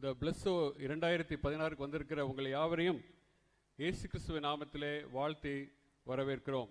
இந்த பிளஸ்ஸோ இரண்டாயிரத்தி பதினாறுக்கு வந்திருக்கிற உங்களை யாவரையும் இயேசு கிறிஸ்துவின் நாமத்திலே வாழ்த்தி வரவேற்கிறோம்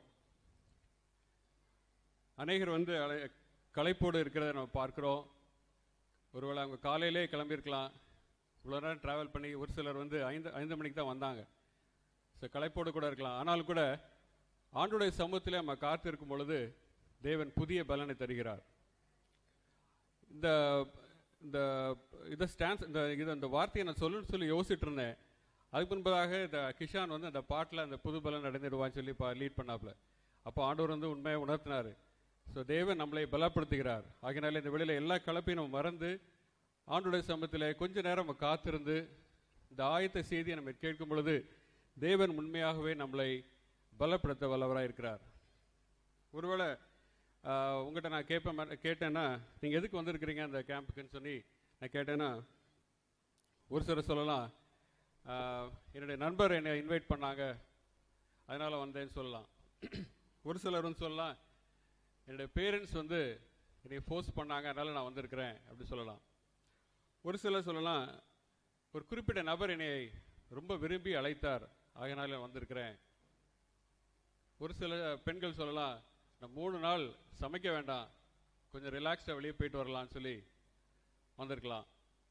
அநேகர் வந்து அலை- களைப்போடு இருக்கிறத நம்ம பார்க்கிறோம் ஒருவேளை அவங்க காலையிலே கிளம்பியிருக்கலாம் இவ்வளோ நேரம் ட்ராவல் பண்ணி ஒரு சிலர் வந்து ஐந்து ஐந்து மணிக்கு தான் வந்தாங்க ஸோ களைப்போடு கூட இருக்கலாம் ஆனாலும் கூட ஆண்டுடைய சமூகத்திலே நம்ம காத்திருக்கும் பொழுது தேவன் புதிய பலனை தருகிறார் இந்த இந்த இதை ஸ்டான்ஸ் இந்த இது அந்த வார்த்தையை நான் சொல்லணும்னு சொல்லி யோசிச்சுட்டு இருந்தேன் அதுக்கு முன்பதாக இந்த கிஷான் வந்து அந்த பாட்டில் அந்த புது பலன் அடைந்துடுவான்னு சொல்லி லீட் பண்ணாப்புல அப்போ ஆண்டவர் வந்து உண்மையை உணர்த்தினார் ஸோ தேவன் நம்மளை பலப்படுத்துகிறார் ஆகையினால இந்த வெளியில எல்லா கலப்பையும் நம்ம மறந்து ஆண்டுடைய சமயத்தில் கொஞ்ச நேரம் நம்ம காத்திருந்து இந்த ஆயத்த செய்தியை நம்ம கேட்கும் பொழுது தேவன் உண்மையாகவே நம்மளை பலப்படுத்த வல்லவராக இருக்கிறார் ஒருவேளை ஆஹ், உங்கள்கிட்ட நான் கேட்பேன் மே- கேட்டேன்னா நீங்கள் எதுக்கு வந்திருக்கிறீங்க அந்த கேம்புக்குன்னு சொல்லி நான் கேட்டேன்னா ஒரு சிலர் சொல்லலாம் ஆஹ், என்னுடைய நண்பர் என்னை இன்வைட் பண்ணாங்க அதனால் வந்தேன்னு சொல்லலாம் ஒரு சிலர் வந்து சொல்லலாம் என்னுடைய பேரண்ட்ஸ் வந்து என்னை ஃபோர்ஸ் பண்ணாங்க அதனால் நான் வந்திருக்கிறேன் அப்படி சொல்லலாம் ஒரு சிலர் சொல்லலாம் ஒரு குறிப்பிட்ட நபர் என்னை ரொம்ப விரும்பி அழைத்தார் ஆகையினால வந்திருக்கிறேன் ஒரு சில பெண்கள் சொல்லலாம் நான் மூணு நாள் சமைக்க வேண்டாம் கொஞ்சம் ரிலாக்ஸ்டாக வெளியே போயிட்டு வரலாம்னு சொல்லி வந்திருக்கலாம்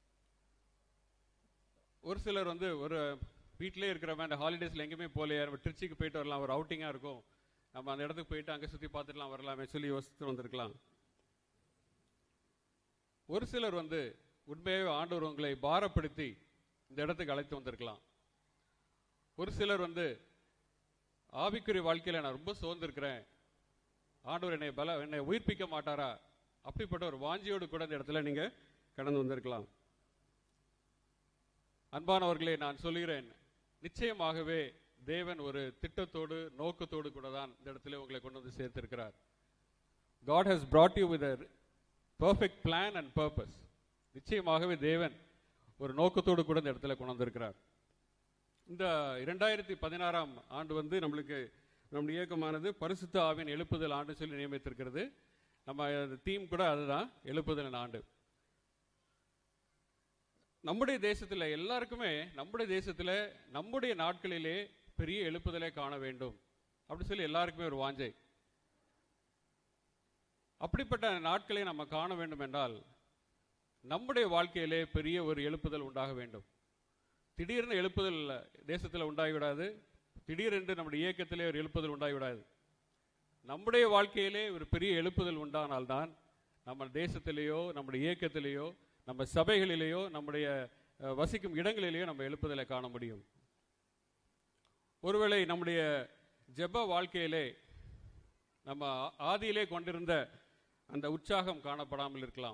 ஒரு சிலர் வந்து ஒரு வீட்டிலே இருக்கிறவன் அந்த ஹாலிடேஸில் எங்கேயுமே போகலையா நம்ம திருச்சிக்கு போயிட்டு வரலாம் ஒரு அவுட்டிங்காக இருக்கும் நம்ம அந்த இடத்துக்கு போயிட்டு அங்கே சுற்றி பார்த்துட்டுலாம் வரலாமே சொல்லி யோசித்து வந்திருக்கலாம் ஒரு சிலர் வந்து உண்மையாகவே ஆண்டவர் உங்களை பாரப்படுத்தி இந்த இடத்துக்கு அழைத்து வந்திருக்கலாம் ஒரு சிலர் வந்து ஆவிக்குரிய வாழ்க்கையில நான் ரொம்ப சோர்ந்திருக்கிறேன் ஆண்டவர் என்னை பல என்னை உயிர்ப்பிக்க மாட்டாரா அப்படிப்பட்ட ஒரு வாஞ்சியோடு கூட இந்த இடத்துல நீங்க கடந்து வந்திருக்கலாம் அன்பானவர்களே நான் சொல்கிறேன் நிச்சயமாகவே தேவன் ஒரு திட்டத்தோடு நோக்கத்தோடு கூட தான் இந்த இடத்துல உங்களை கொண்டு வந்து சேர்த்திருக்கிறார் God has brought you with a perfect plan and purpose நிச்சயமாகவே தேவன் ஒரு நோக்கத்தோடு கூட இந்த இடத்துல கொண்டு வந்திருக்கிறார் இந்த இரண்டாயிரத்தி பதினாறாம் ஆண்டு வந்து நம்மளுக்கு நம்முடைய இயக்கமானது பரிசுத்த ஆவின் எழுப்புதல் ஆண்டு சொல்லி நியமித்திருக்கிறது நம்ம தீம் கூட அதுதான் எழுப்புதல் ஆண்டு நம்முடைய தேசத்துல எல்லாருக்குமே நம்முடைய தேசத்துல நம்முடைய நாட்களிலே பெரிய எழுப்புதலை காண வேண்டும் அப்படி சொல்லி எல்லாருக்குமே ஒரு வாஞ்சை அப்படிப்பட்ட நாட்களை நம்ம காண வேண்டும் என்றால் நம்முடைய வாழ்க்கையிலே பெரிய ஒரு எழுப்புதல் உண்டாக வேண்டும் திடீர்னு எழுப்புதல் தேசத்தில் உண்டாகிவிடாது திடீரென்று நம்முடைய இயக்கத்திலே ஒரு எழுப்புதல் உண்டாகிவிடாது நம்முடைய வாழ்க்கையிலே ஒரு பெரிய எழுப்புதல் உண்டானால்தான் நம்ம தேசத்திலேயோ நம்முடைய இயக்கத்திலேயோ நம்ம சபைகளிலேயோ நம்முடைய அஹ், வசிக்கும் இடங்களிலேயோ நம்ம எழுப்புதலை காண முடியும் ஒருவேளை நம்முடைய ஜெப வாழ்க்கையிலே நம்ம ஆ- ஆதியிலே கொண்டிருந்த அந்த உற்சாகம் காணப்படாமல் இருக்கலாம்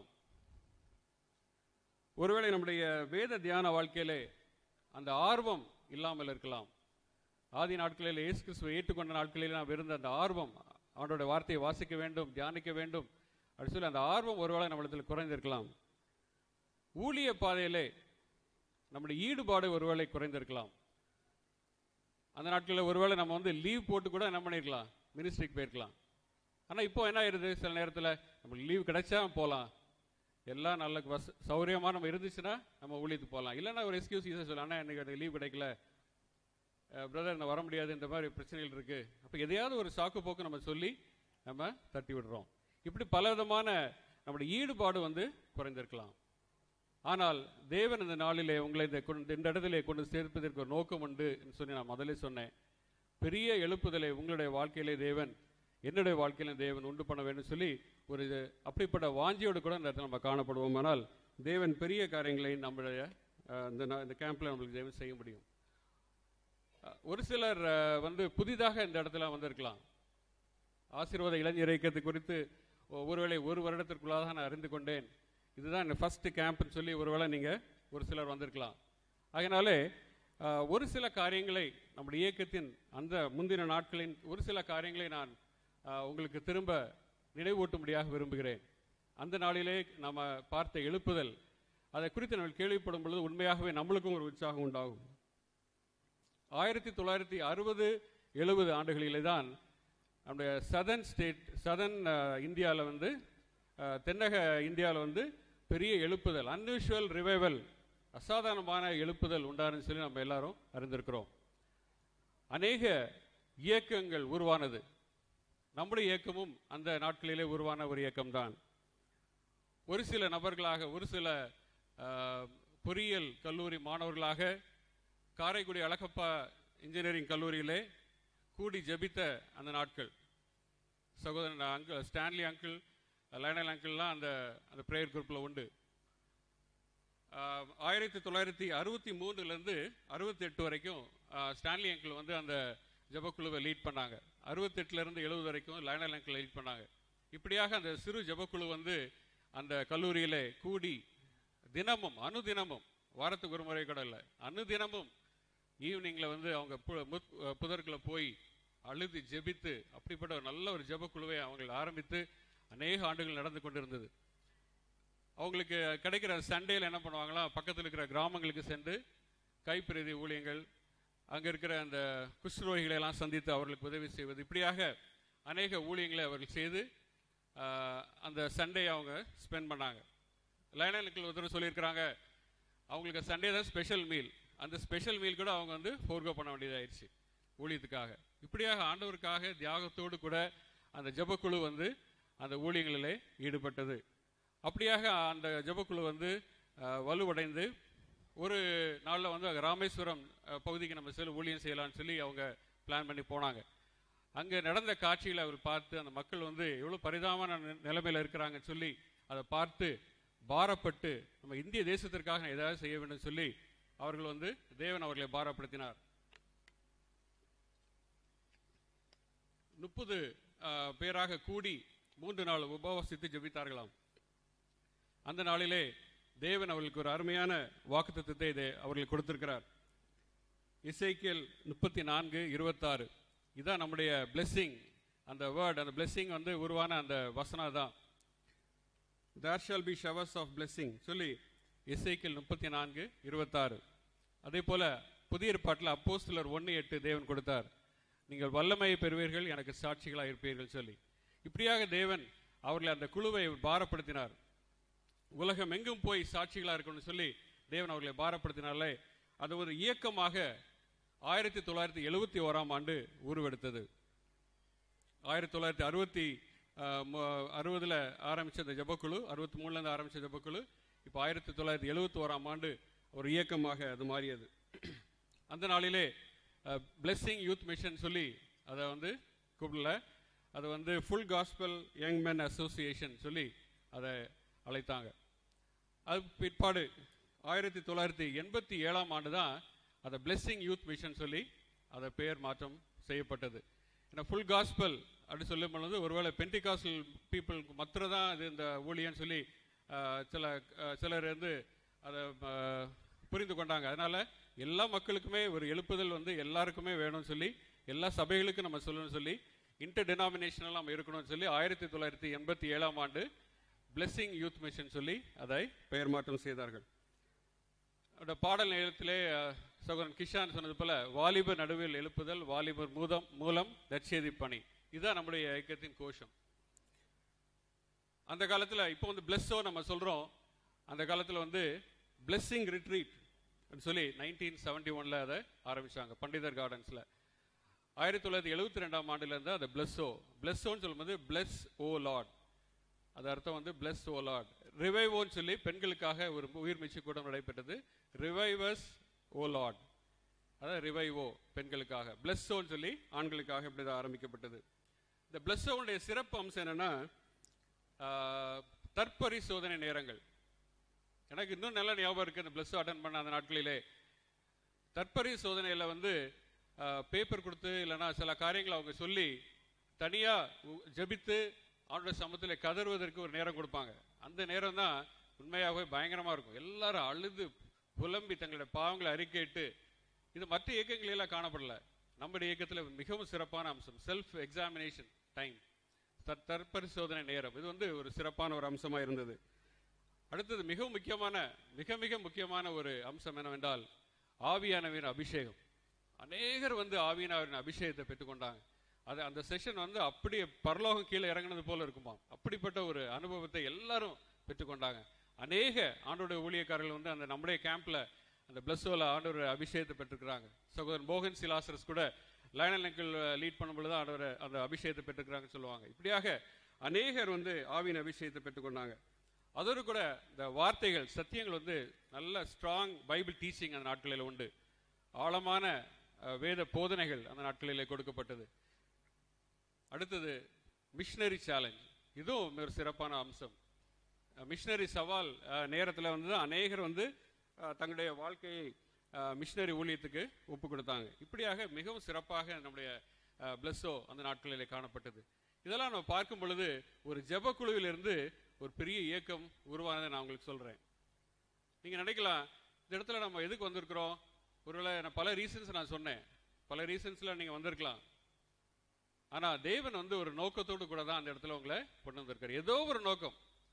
ஒருவேளை நம்முடைய வேத தியான வாழ்க்கையிலே அந்த ஆர்வம் இல்லாமல் இருக்கலாம் ஆதி நாட்களில் இயேசு கிறிஸ்துவை ஏற்றுக்கொண்ட நாட்களில் நாம் இருந்த அந்த ஆர்வம் அவனுடைய வார்த்தையை வாசிக்க வேண்டும் தியானிக்க வேண்டும் அப்படி சொல்லி அந்த ஆர்வம் ஒருவேளை நம்மளிடத்தில் குறைந்திருக்கலாம் ஊழிய பாதையிலே நம்முடைய ஈடுபாடு ஒருவேளை குறைந்திருக்கலாம் அந்த நாட்களில் ஒருவேளை நம்ம வந்து லீவ் போட்டு கூட என்ன பண்ணிருக்கலாம் மினிஸ்ட்ரிக்கு போயிருக்கலாம் ஆனா இப்போ என்ன ஆயிருது சில நேரத்துல நம்மளுக்கு லீவ் கிடைச்சா போகலாம் எல்லாம் நல்ல வச சௌகரியமா நம்ம இருந்துச்சுன்னா நம்ம ஊழியத்துக்கு போகலாம் இல்லைன்னா ஒரு எக்ஸ்கியூஸ் ஈஸியாக சொல்லலாம் அண்ணா எனக்கு லீவ் கிடைக்கல பிரதர் நான் வர முடியாது இந்த மாதிரி பிரச்சனைகள் இருக்கு அப்போ எதையாவது ஒரு சாக்கு போக்கு நம்ம சொல்லி நம்ம தட்டி விடுறோம் இப்படி பல விதமான நம்முடைய ஈடுபாடு வந்து குறைந்திருக்கலாம் ஆனால் தேவன் இந்த நாளிலே உங்களை இந்த கொண்டு- இந்த இடத்திலே கொண்டு சேர்ப்பதற்கு ஒரு நோக்கம் உண்டு என்று சொல்லி நான் முதலே சொன்னேன் பெரிய எழுப்புதலை உங்களுடைய வாழ்க்கையிலே தேவன் என்னுடைய வாழ்க்கையில தேவன் உண்டு பண்ண வேண்டும் சொல்லி ஒரு இது அப்படிப்பட்ட வாஞ்சியோடு கூட இந்த இடத்துல நம்ம காணப்படுவோம் ஆனால் தேவன் பெரிய காரியங்களை நம்முடைய அஹ், இந்த நா- இந்த கேம்ப்ல நம்மளுக்கு தேவன் செய்ய முடியும் அஹ், ஒரு சிலர் அஹ், வந்து புதிதாக இந்த இடத்துல வந்திருக்கலாம் ஆசீர்வாத இளைஞர் இயக்கத்தை குறித்து ஒ- ஒருவேளை ஒரு வருடத்திற்குள்ளாக நான் அறிந்து கொண்டேன் இதுதான் ஃபர்ஸ்ட் கேம்ப்னு சொல்லி ஒருவேளை நீங்க ஒரு சிலர் வந்திருக்கலாம் அதனாலே அஹ், ஒரு சில காரியங்களை நம்முடைய இயக்கத்தின் அந்த முந்தின நாட்களின் ஒரு சில காரியங்களை நான் அஹ், உங்களுக்கு திரும்ப நினைவூட்டும்படியாக விரும்புகிறேன் அந்த நாளிலே நாம பார்த்த எழுப்புதல் அதை குறித்து நம்ம கேள்விப்படும் பொழுது உண்மையாகவே நம்மளுக்கும் ஒரு உற்சாகம் உண்டாகும் ஆயிரத்தி தொள்ளாயிரத்தி அறுபது எழுபது ஆண்டுகளிலே தான் நம்முடைய சதன் ஸ்டேட் சதன் இந்தியாவில் வந்து அஹ், தென்னக இந்தியாவில் வந்து பெரிய எழுப்புதல் அன்யூஷுவல் ரிவைவல் அசாதாரணமான எழுப்புதல் உண்டாருன்னு சொல்லி நம்ம எல்லாரும் அறிந்திருக்கிறோம் அநேக இயக்கங்கள் உருவானது நம்முடைய இயக்கமும் அந்த நாட்களிலே உருவான ஒரு இயக்கம்தான் ஒரு சில நபர்களாக ஒரு சில ஆஹ், பொறியியல் கல்லூரி மாணவர்களாக காரைக்குடி அழகப்பா இன்ஜினியரிங் கல்லூரியிலே கூடி ஜெபித்த அந்த நாட்கள் சகோதரன் அங்கிள் ஸ்டான்லி அங்கிள் லைனல் அங்கிள்லாம் அந்த அந்த ப்ரேயர் குரூப்பில் உண்டு ஆஹ், ஆயிரத்தி தொள்ளாயிரத்தி அறுபத்தி மூணுலேருந்து அறுபத்தி எட்டு வரைக்கும் ஆஹ், ஸ்டான்லி அங்கிள் வந்து அந்த ஜெபக்குழுவை லீட் பண்ணாங்க அறுபத்தெட்டுலேருந்து எழுபது வரைக்கும் லைனல் அங்கிள் லீட் பண்ணாங்க இப்படியாக அந்த சிறு ஜெபக்குழு வந்து அந்த கல்லூரியிலே கூடி தினமும் அனுதினமும் வாரத்துக்கு ஒரு முறை கூட இல்லை அனுதினமும் ஈவினிங்கில் வந்து அவங்க பு- முத்- புதர்களை போய் அழுது ஜெபித்து அப்படிப்பட்ட ஒரு நல்ல ஒரு ஜெபக்குழுவை அவங்க ஆரம்பித்து அநேக ஆண்டுகள் நடந்து கொண்டிருந்தது அவங்களுக்கு கிடைக்கிற சண்டேல என்ன பண்ணுவாங்களா பக்கத்தில் இருக்கிற கிராமங்களுக்கு சென்று கைப்பிரதி ஊழியங்கள் அங்கே இருக்கிற அந்த குஷ்ரோகிகளை எல்லாம் சந்தித்து அவர்களுக்கு உதவி செய்வது இப்படியாக அநேக ஊழியங்களை அவர்கள் செய்து ஆஹ், அந்த சண்டே அவங்க ஸ்பெண்ட் பண்ணாங்க லைனலுக்கு ஒருத்தர் சொல்லியிருக்கிறாங்க அவங்களுக்கு சண்டே தான் ஸ்பெஷல் மீல் அந்த ஸ்பெஷல் மீல் கூட அவங்க வந்து ஃபோர்கோ பண்ண வேண்டியதாயிருச்சு ஊழியத்துக்காக இப்படியாக ஆண்டவருக்காக தியாகத்தோடு கூட அந்த ஜெபக்குழு வந்து அந்த ஊழியங்களிலே ஈடுபட்டது அப்படியாக அந்த ஜெபக்குழு வந்து அஹ், வலுவடைந்து ஒரு நாளில் வந்து அங்க ராமேஸ்வரம் அஹ், பகுதிக்கு நம்ம செல்ல ஊழியம் செய்யலாம்னு சொல்லி அவங்க பிளான் பண்ணி போனாங்க அங்கே நடந்த காட்சிகளை அவர் பார்த்து அந்த மக்கள் வந்து எவ்வளோ பரிதாபமான நி- நிலைமையில இருக்கிறாங்கன்னு சொல்லி அதை பார்த்து பாரப்பட்டு நம்ம இந்திய தேசத்திற்காக ஏதாவது செய்ய வேண்டும் சொல்லி அவர்கள் வந்து தேவன் அவர்களை பாரப்படுத்தினார் முப்பது பேராக கூடி மூன்று நாள் உபவாசித்து ஜெபித்தார்களாம் அந்த நாளிலே தேவன் அவர்களுக்கு ஒரு அருமையான வாக்குத்தத்தத்தை இதை அவர்களுக்கு கொடுத்திருக்கிறார் இசைக்கியல் முப்பத்தி நான்கு இருபத்தாறு இதான் நம்முடைய blessing அந்த வேர்ட் அந்த blessing வந்து உருவான அந்த வசனம் தான் there shall be showers of blessing சொல்லி இசைக்கியல் முப்பத்தி நான்கு இருபத்தாறு அதே போல புதிய ஏற்பாட்டில் அப்போஸ்தலர் ஒன்று எட்டு தேவன் கொடுத்தார் நீங்கள் வல்லமையை பெறுவீர்கள் எனக்கு சாட்சிகளாக இருப்பீர்கள் சொல்லி இப்படியாக தேவன் அவர்களை அந்த குழுவை பாரப்படுத்தினார் உலகம் எங்கும் போய் சாட்சிகளா இருக்கணும்னு சொல்லி தேவன் அவர்களை பாரப்படுத்தினாலே அது ஒரு இயக்கமாக ஆயிரத்தி தொள்ளாயிரத்தி எழுபத்தி ஓராம் ஆண்டு உருவெடுத்தது ஆயிரத்தி தொள்ளாயிரத்தி அறுபத்தி அறுபதுல ஆரம்பிச்ச இந்த ஜெபக்குழு அறுபத்தி மூணுல இருந்து ஆரம்பிச்ச ஜெபக்குழு இப்போ ஆயிரத்தி தொள்ளாயிரத்தி எழுபத்தி ஓராம் ஆண்டு ஒரு இயக்கமாக அது மாறியது அந்த நாளிலே பிளெஸ்ஸிங் யூத் மிஷன் சொல்லி அதை வந்து கூப்பிடல அது வந்து full gospel young men association சொல்லி அதை அழைத்தாங்க அது பிற்பாடு ஆயிரத்தி தொள்ளாயிரத்தி எண்பத்தி ஏழாம் ஆண்டு தான் அதை பிளெஸ்ஸிங் யூத் மிஷன் சொல்லி அதை பெயர் மாற்றம் செய்யப்பட்டது ஏன்னா ஃபுல் காஸ்பல் அப்படி சொல்லும் பொழுது ஒருவேளை பென்டிகாசல் பீப்புளுக்கு மாத்திரம் தான் இது இந்த ஊழியன்னு சொல்லி ஆஹ், சில ஆஹ், சிலர் வந்து அதை ஆஹ், புரிந்து கொண்டாங்க அதனால எல்லா மக்களுக்குமே ஒரு எழுப்புதல் வந்து எல்லாருக்குமே வேணும்னு சொல்லி எல்லா சபைகளுக்கும் நம்ம சொல்லணும்னு சொல்லி இன்டர் டினாமினேஷனல் நம்ம இருக்கணும்னு சொல்லி ஆயிரத்தி தொள்ளாயிரத்தி எண்பத்தி ஏழாம் ஆண்டு பிளெஸ்ஸிங் யூத் மிஷன் சொல்லி அதை பெயர் மாற்றம் செய்தார்கள் அந்த பாடல் நேரத்திலே அஹ், சகோதரன் கிஷான் சொன்னது போல வாலிபர் நடுவில் எழுப்புதல் வாலிபர் மூதம் மூலம் நற்செய்தி பணி இதுதான் நம்முடைய இயக்கத்தின் கோஷம் அந்த காலத்துல இப்போ வந்து பிளஸ்ஸோ நம்ம சொல்றோம் அந்த காலத்துல வந்து பிளெஸ்ஸிங் ரிட்ரீட் சொல்லி நைன்டீன் செவன்டி ஒன்ல அதை ஆரம்பிச்சாங்க பண்டிதர் கார்டன்ஸ்ல ஆயிரத்தி தொள்ளாயிரத்தி எழுபத்தி ரெண்டாம் ஆண்டுல இருந்து அந்த பிளஸ்ஸோ பிளஸ்ஸோன்னு சொல்லும்போது பிளஸ் ஓ லார்ட் அது அர்த்தம் வந்து பிளஸ் ஓ லார்ட் ரிவைவோன்னு சொல்லி பெண்களுக்காக ஒரு உயிர் மீட்சி கூட்டம் நடைபெற்றது ரிவைவர்ஸ் ஓ லார்ட் அதாவது ரிவைவோ பெண்களுக்காக பிளஸ்ஸோன்னு சொல்லி ஆண்களுக்காக இப்படி தான் ஆரம்பிக்கப்பட்டது இந்த பிளஸ்ஸோனுடைய சிறப்பு அம்சம் என்னன்னா ஆஹ், தற்பரிசோதனை நேரங்கள் எனக்கு இன்னும் நல்ல ஞாபகம் இருக்கு இந்த பிளஸ் அட்டன் பண்ண அந்த நாட்களிலே தற்பரி சோதனையில் வந்து பேப்பர் கொடுத்து இல்லைன்னா சில காரியங்களை அவங்க சொல்லி தனியா உ- ஜெபித்து அவனுடைய சமத்தில் கதறுவதற்கு ஒரு நேரம் கொடுப்பாங்க அந்த நேரம் தான் உண்மையாகவே பயங்கரமா இருக்கும் எல்லாரும் அழுது புலம்பி தங்களுடைய பாவங்களை அறிக்கையிட்டு இது மற்ற இயக்கங்களில் காணப்படல நம்முடைய இயக்கத்தில் மிகவும் சிறப்பான அம்சம் செல்ஃப் எக்ஸாமினேஷன் டைம் தற்பரிசோதனை நேரம் இது வந்து ஒரு சிறப்பான ஒரு அம்சமா இருந்தது அடுத்தது மிக முக்கியமான மிக மிக முக்கியமான ஒரு அம்சம் என்னவென்றால் ஆவியானவரின் அபிஷேகம் அநேகர் வந்து ஆவியானவரின் அபிஷேகத்தை பெற்றுக்கொண்டாங்க அது அந்த செஷன் வந்து அப்படியே பரலோகம் கீழே இறங்குனது போல இருக்குமா அப்படிப்பட்ட ஒரு அனுபவத்தை எல்லாரும் பெற்றுக்கொண்டாங்க அநேக ஆண்டோடைய ஊழியக்காரர்கள் வந்து அந்த நம்முடைய கேம்ப்ல அந்த பிளஸ்ஸோல ஆண்டவர் அபிஷேகத்தை பெற்றிருக்கிறாங்க சகோதரன் மோகன் சிலாசரஸ் கூட லயனல் அங்கிள் லீட் பண்ணும் பொழுது ஆண்டவர் அந்த அபிஷேகத்தை பெற்றுக்கிறாங்கன்னு சொல்லுவாங்க இப்படியாக அநேகர் வந்து ஆவியின் அபிஷேகத்தை பெற்றுக்கொண்டாங்க அதோடு கூட இந்த வார்த்தைகள் சத்தியங்கள் வந்து நல்ல ஸ்ட்ராங் பைபிள் டீச்சிங் அந்த நாட்களில் உண்டு ஆழமான அஹ், வேத போதனைகள் அந்த நாட்களிலே கொடுக்கப்பட்டது அடுத்தது மிஷினரி சேலஞ்ச் இதுவும் ஒரு சிறப்பான அம்சம் மிஷினரி சவால் நேரத்தில் வந்து அநேகர் வந்து அஹ், தங்களுடைய வாழ்க்கையை மிஷினரி ஊழியத்துக்கு ஒப்பு கொடுத்தாங்க இப்படியாக மிகவும் சிறப்பாக நம்முடைய பிளஸ்ஸோ அந்த நாட்களிலே காணப்பட்டது இதெல்லாம் நம்ம பார்க்கும் பொழுது ஒரு ஜெப குழுவிலிருந்து ஒரு பெரிய இயக்கம் உருவானதை நான் உங்களுக்கு சொல்றேன் நீங்க நினைக்கலாம் இந்த இடத்துல நம்ம எதுக்கு வந்திருக்கிறோம் ஒருவேளை நான் பல ரீசன்ஸ் நான் சொன்னேன் பல ரீசன்ஸ்ல நீங்க வந்திருக்கலாம் ஆனா தேவன் வந்து ஒரு நோக்கத்தோடு கூட தான் அந்த இடத்துல உங்களை கொண்டு வந்திருக்காரு ஏதோ ஒரு நோக்கம்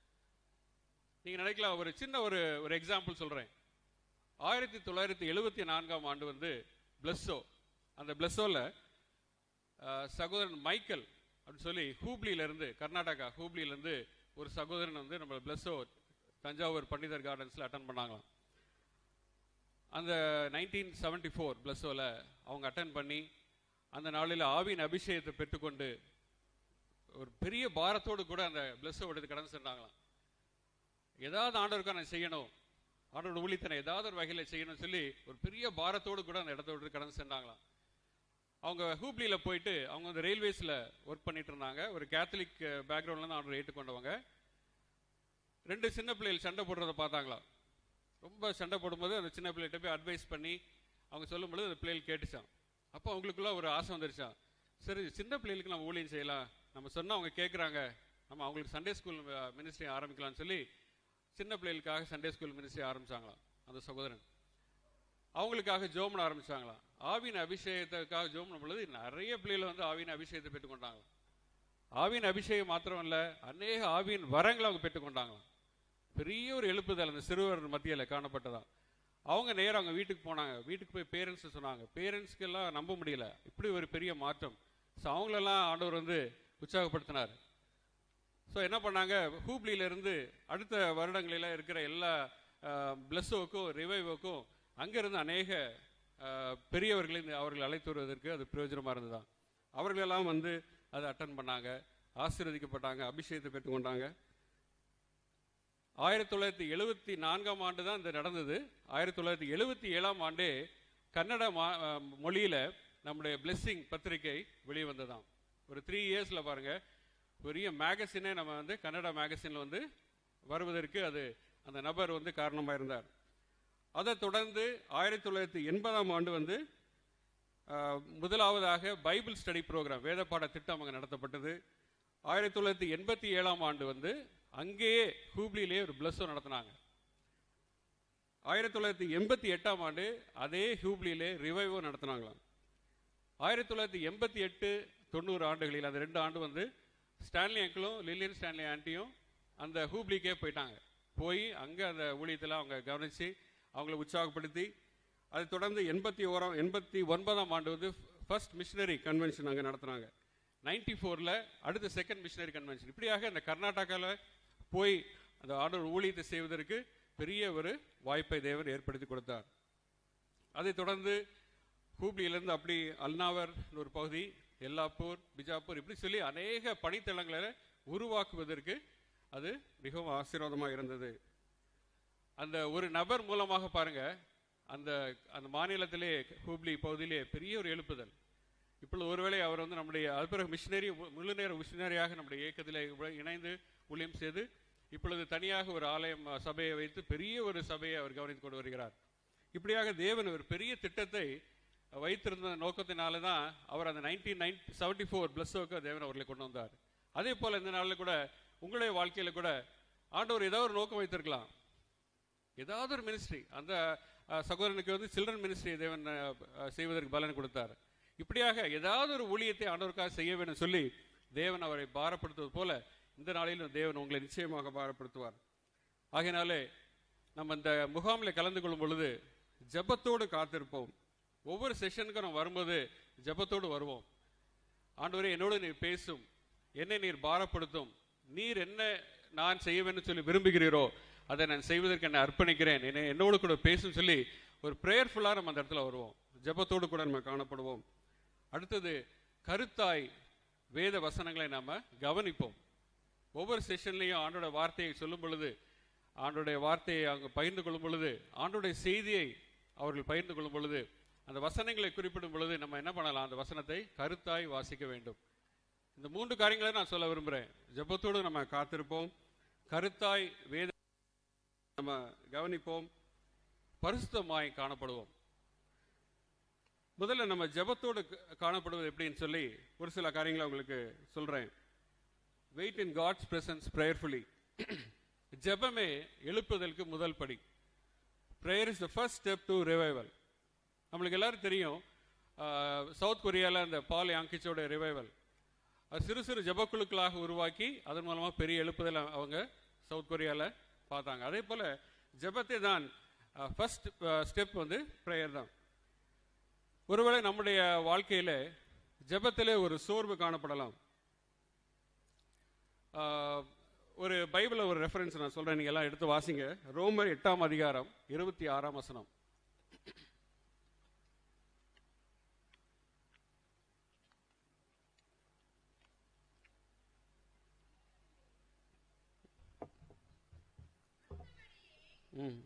நீங்க நினைக்கலாம் ஒரு சின்ன ஒரு ஒரு எக்ஸாம்பிள் சொல்றேன் ஆயிரத்தி தொள்ளாயிரத்தி எழுபத்தி நான்காம் ஆண்டு வந்து பிளஸ்ஸோ அந்த பிளஸ்ஸோல சகோதரன் மைக்கேல் அப்படின்னு சொல்லி ஹூப்ளியில இருந்து கர்நாடகா ஹூப்ளியில இருந்து ஒரு சகோதரன் வந்து நம்ம பிளஸ்ஸோ தஞ்சாவூர் பண்டிதர் கார்டன்ஸ்ல அட்டன் பண்ணாங்களாம் அந்த நைன்டீன் செவன்டி ஃபோர் பிளஸ்ஸோல அவங்க அட்டன் பண்ணி அந்த நாளில் ஆவியின் அபிஷேகத்தை பெற்றுக்கொண்டு ஒரு பெரிய பாரத்தோடு கூட அந்த பிளஸ்ஸோ எடுத்து கடந்து சென்றாங்களாம் ஏதாவது ஆண்டவருக்கா நான் செய்யணும் ஆண்டோட ஊழித்தனை ஏதாவது ஒரு வகையில் செய்யணும்னு சொல்லி ஒரு பெரிய பாரத்தோடு கூட அந்த இடத்த விட்டு கடந்து சென்றாங்களாம் அவங்க ஹூப்ளியில போயிட்டு அவங்க வந்து ரயில்வேஸ்ல ஒர்க் பண்ணிட்டு இருந்தாங்க ஒரு கேத்தலிக் பேக்ரவுண்ட்ல இருந்து ஆண்டவர் ஏற்றுக்கொண்டவங்க ரெண்டு சின்ன பிள்ளைகள் சண்டை போடுறத பார்த்தாங்களாம் ரொம்ப சண்டை போடும்போது அந்த சின்ன பிள்ளைகிட்ட போய் அட்வைஸ் பண்ணி அவங்க சொல்லும் பொழுது அந்த பிள்ளைகள் கேட்டுச்சான் அப்போ அவங்களுக்குள்ள ஒரு ஆசை வந்துருச்சான் சரி சின்ன பிள்ளைகளுக்கு நம்ம ஊழியம் செய்யலாம் நம்ம சொன்னா அவங்க கேட்குறாங்க நம்ம அவங்களுக்கு சண்டே ஸ்கூல் மினிஸ்ட்ரி ஆரம்பிக்கலாம்னு சொல்லி சின்ன பிள்ளைகளுக்காக சண்டே ஸ்கூல் மினிஸ்ட்ரி ஆரம்பிச்சாங்களாம் அந்த சகோதரன் அவங்களுக்காக ஜோம் பண்ண ஆரம்பிச்சாங்களாம் ஆவின் அபிஷேகத்துக்காக ஜோம் பண்ணும் பொழுது நிறைய பிள்ளைகள் வந்து ஆவின் அபிஷேகத்தை பெற்றுக்கொண்டாங்களாம் ஆவின் அபிஷேகம் மாத்திரம் இல்ல அநேக ஆவியின் வரங்களை அவங்க பெற்றுக்கொண்டாங்களாம் பெரிய ஒரு எழுப்புதல் அந்த சிறுவர் மத்தியில் காணப்பட்டதா அவங்க நேரா அவங்க வீட்டுக்கு போனாங்க வீட்டுக்கு போய் பேரண்ட்ஸ் சொன்னாங்க பேரண்ட்ஸ்க்கு எல்லாம் நம்ப முடியல இப்படி ஒரு பெரிய மாற்றம் ஸோ அவங்களெல்லாம் ஆண்டவர் வந்து உற்சாகப்படுத்தினார் ஸோ என்ன பண்ணாங்க ஹூப்ளியில இருந்து அடுத்த வருடங்களில இருக்கிற எல்லா பிளஸ்ஸோக்கும் ரிவைவுக்கும் அங்கிருந்து அநேக அஹ், பெரியவர்களை இந்த அவர்கள் அழைத்து வருவதற்கு அது பிரயோஜனமா இருந்ததா அவர்களெல்லாம் வந்து அதை அட்டன் பண்ணாங்க ஆசீர்வதிக்கப்பட்டாங்க அபிஷேகத்தை பெற்றுக்கொண்டாங்க ஆயிரத்தி தொள்ளாயிரத்தி எழுபத்தி நான்காம் ஆண்டு தான் இது நடந்தது ஆயிரத்தி தொள்ளாயிரத்தி எழுபத்தி ஏழாம் ஆண்டே கன்னட மா- அஹ், மொழியில நம்முடைய பிளெஸ்ஸிங் பத்திரிகை வெளியே வந்ததாம் ஒரு த்ரீ இயர்ஸ்ல பாருங்க பெரிய மேகசினே நம்ம வந்து கன்னடா மேகசின்ல வந்து வருவதற்கு அது அந்த நபர் வந்து காரணமா இருந்தார் அதைத் தொடர்ந்து ஆயிரத்தி தொள்ளாயிரத்தி எண்பதாம் ஆண்டு வந்து ஆஹ், முதலாவதாக பைபிள் ஸ்டடி ப்ரோக்ராம் வேத பாட திட்டம் அங்கே நடத்தப்பட்டது ஆயிரத்தி தொள்ளாயிரத்தி எண்பத்தி ஏழாம் ஆண்டு வந்து அங்கேயே ஹூப்ளியிலே ஒரு பிளஸ்ஸோ நடத்தினாங்க ஆயிரத்தி தொள்ளாயிரத்தி எண்பத்தி எட்டாம் ஆண்டு அதே ஹூப்ளியிலே ரிவைவோ நடத்தினாங்களாம் ஆயிரத்தி தொள்ளாயிரத்தி எண்பத்தி எட்டு தொண்ணூறு ஆண்டுகளில் அந்த ரெண்டு ஆண்டு வந்து ஸ்டான்லி அங்கிளும் லில்லியன் ஸ்டான்லி ஆண்டியும் அந்த ஹூப்ளிக்கே போயிட்டாங்க போய் அங்கே அந்த ஊழியத்தில் அவங்க கவனித்து அவங்கள உற்சாகப்படுத்தி அதை தொடர்ந்து எண்பத்தி ஓராம் எண்பத்தி ஒன்பதாம் ஆண்டு வந்து ஃபர்ஸ்ட் மிஷினரி கன்வென்ஷன் அங்கே நடத்துனாங்க நைன்டி ஃபோரில் அடுத்த செகண்ட் மிஷினரி கன்வென்ஷன் இப்படியாக இந்த கர்நாடகாவில் போய் அந்த ஆண்டவர் ஊழியத்தை செய்வதற்கு பெரிய ஒரு வாய்ப்பை தேவன் ஏற்படுத்தி கொடுத்தார் அதைத் தொடர்ந்து ஹூப்ளியிலிருந்து அப்படி அல்னாவர் ஒரு பகுதி எல்லாப்பூர் பிஜாப்பூர் இப்படி சொல்லி அநேக பணித்தளங்களை உருவாக்குவதற்கு அது மிகவும் ஆசீர்வாதமாக இருந்தது அந்த ஒரு நபர் மூலமாக பாருங்க அந்த அந்த மாநிலத்திலே ஹூப்ளி பகுதியிலே பெரிய ஒரு எழுப்புதல் இப்பொழுது ஒருவேளை அவர் வந்து நம்முடைய அது பிறகு மிஷினரி முழு நேர மிஷினரியாக நம்முடைய இயக்கத்தில் இணைந்து ஊழியம் செய்து இப்பொழுது தனியாக ஒரு ஆலயம் அஹ், சபையை வைத்து பெரிய ஒரு சபையை அவர் கவனித்துக் கொண்டு வருகிறார் இப்படியாக தேவன் ஒரு பெரிய திட்டத்தை வைத்திருந்த நோக்கத்தினால தான் அவர் அந்த நைன்டீன் நைன் செவன்டி ஃபோர் பிளஸ்ஸோக்கு தேவன் அவர்களை கொண்டு வந்தார் அதே போல இந்த நாளில் கூட உங்களுடைய வாழ்க்கையில கூட ஆண்டவர் ஏதாவது ஒரு நோக்கம் வைத்திருக்கலாம் ஏதாவது ஒரு மினிஸ்ட்ரி அந்த அஹ், சகோதரனுக்கு வந்து சில்ட்ரன் மினிஸ்ட்ரி தேவன் அஹ், அஹ், செய்வதற்கு பலன் கொடுத்தார் இப்படியாக ஏதாவது ஒரு ஊழியத்தை ஆண்டவருக்காக செய்ய வேண்டும் சொல்லி தேவன் அவரை பாரப்படுத்துவது போல இந்த நாளிலும் தேவன் உங்களை நிச்சயமாக பாரப்படுத்துவார் ஆகையினாலே நம்ம இந்த முகாமில் கலந்து கொள்ளும் பொழுது ஜெபத்தோடு காத்திருப்போம் ஒவ்வொரு செஷனுக்கும் நம்ம வரும்போது ஜெபத்தோடு வருவோம் ஆண்டவரே என்னோடு நீர் பேசும் என்னை நீர் பாரப்படுத்தும் நீர் என்ன நான் செய்ய வேண்டும் சொல்லி விரும்புகிறீரோ அதை நான் செய்வதற்கு என்னை அர்ப்பணிக்கிறேன் என்னை என்னோடு கூட பேசும் சொல்லி ஒரு ப்ரேயர்ஃபுல்லாக நம்ம அந்த இடத்துல வருவோம் ஜெபத்தோடு கூட நம்ம காணப்படுவோம் அடுத்தது கருத்தாய் வேத வசனங்களை நாம கவனிப்போம் ஒவ்வொரு செஷன்லையும் ஆண்டோட வார்த்தையை சொல்லும் பொழுது ஆண்டோடைய வார்த்தையை அவங்க பகிர்ந்து கொள்ளும் பொழுது ஆண்டோடைய செய்தியை அவர்கள் பகிர்ந்து கொள்ளும் பொழுது அந்த வசனங்களை குறிப்பிடும் பொழுது நம்ம என்ன பண்ணலாம் அந்த வசனத்தை கருத்தாய் வாசிக்க வேண்டும் இந்த மூன்று காரியங்களை நான் சொல்ல விரும்புகிறேன் ஜெபத்தோடு நம்ம காத்திருப்போம் கருத்தாய் வேத நம்ம கவனிப்போம் பரிசுத்தமாய் காணப்படுவோம் முதல்ல நம்ம ஜெபத்தோடு க- காணப்படுவது எப்படின்னு சொல்லி ஒரு சில காரியங்களை உங்களுக்கு சொல்றேன் wait in God's presence prayerfully ஜெபமே எழுப்புதலுக்கு முதல் படி prayer is the first step to revival நம்மளுக்கு எல்லாரும் தெரியும் ஆஹ், சவுத் கொரியாவில் அந்த பால் யாங்கிச்சோட ரிவைவல் அது சிறு சிறு ஜெபக்குழுக்களாக உருவாக்கி அதன் மூலமா பெரிய எழுப்புதல் அவங்க சவுத் கொரியாவில் பார்த்தாங்க அதே போல ஜெபத்தை தான் ஃபர்ஸ்ட் ஸ்டெப் வந்து ப்ரேயர் தான் ஒருவேளை நம்முடைய வாழ்க்கையில ஜெபத்திலே ஒரு சோர்வு காணப்படலாம் ஆஹ், ஒரு பைபிளில் ஒரு ரெஃபரன்ஸ் நான் சொல்றேன் நீங்க எல்லாம் எடுத்து வாசிங்க ரோமர் எட்டாம் அதிகாரம் இருபத்தி ஆறாம் வசனம் ம்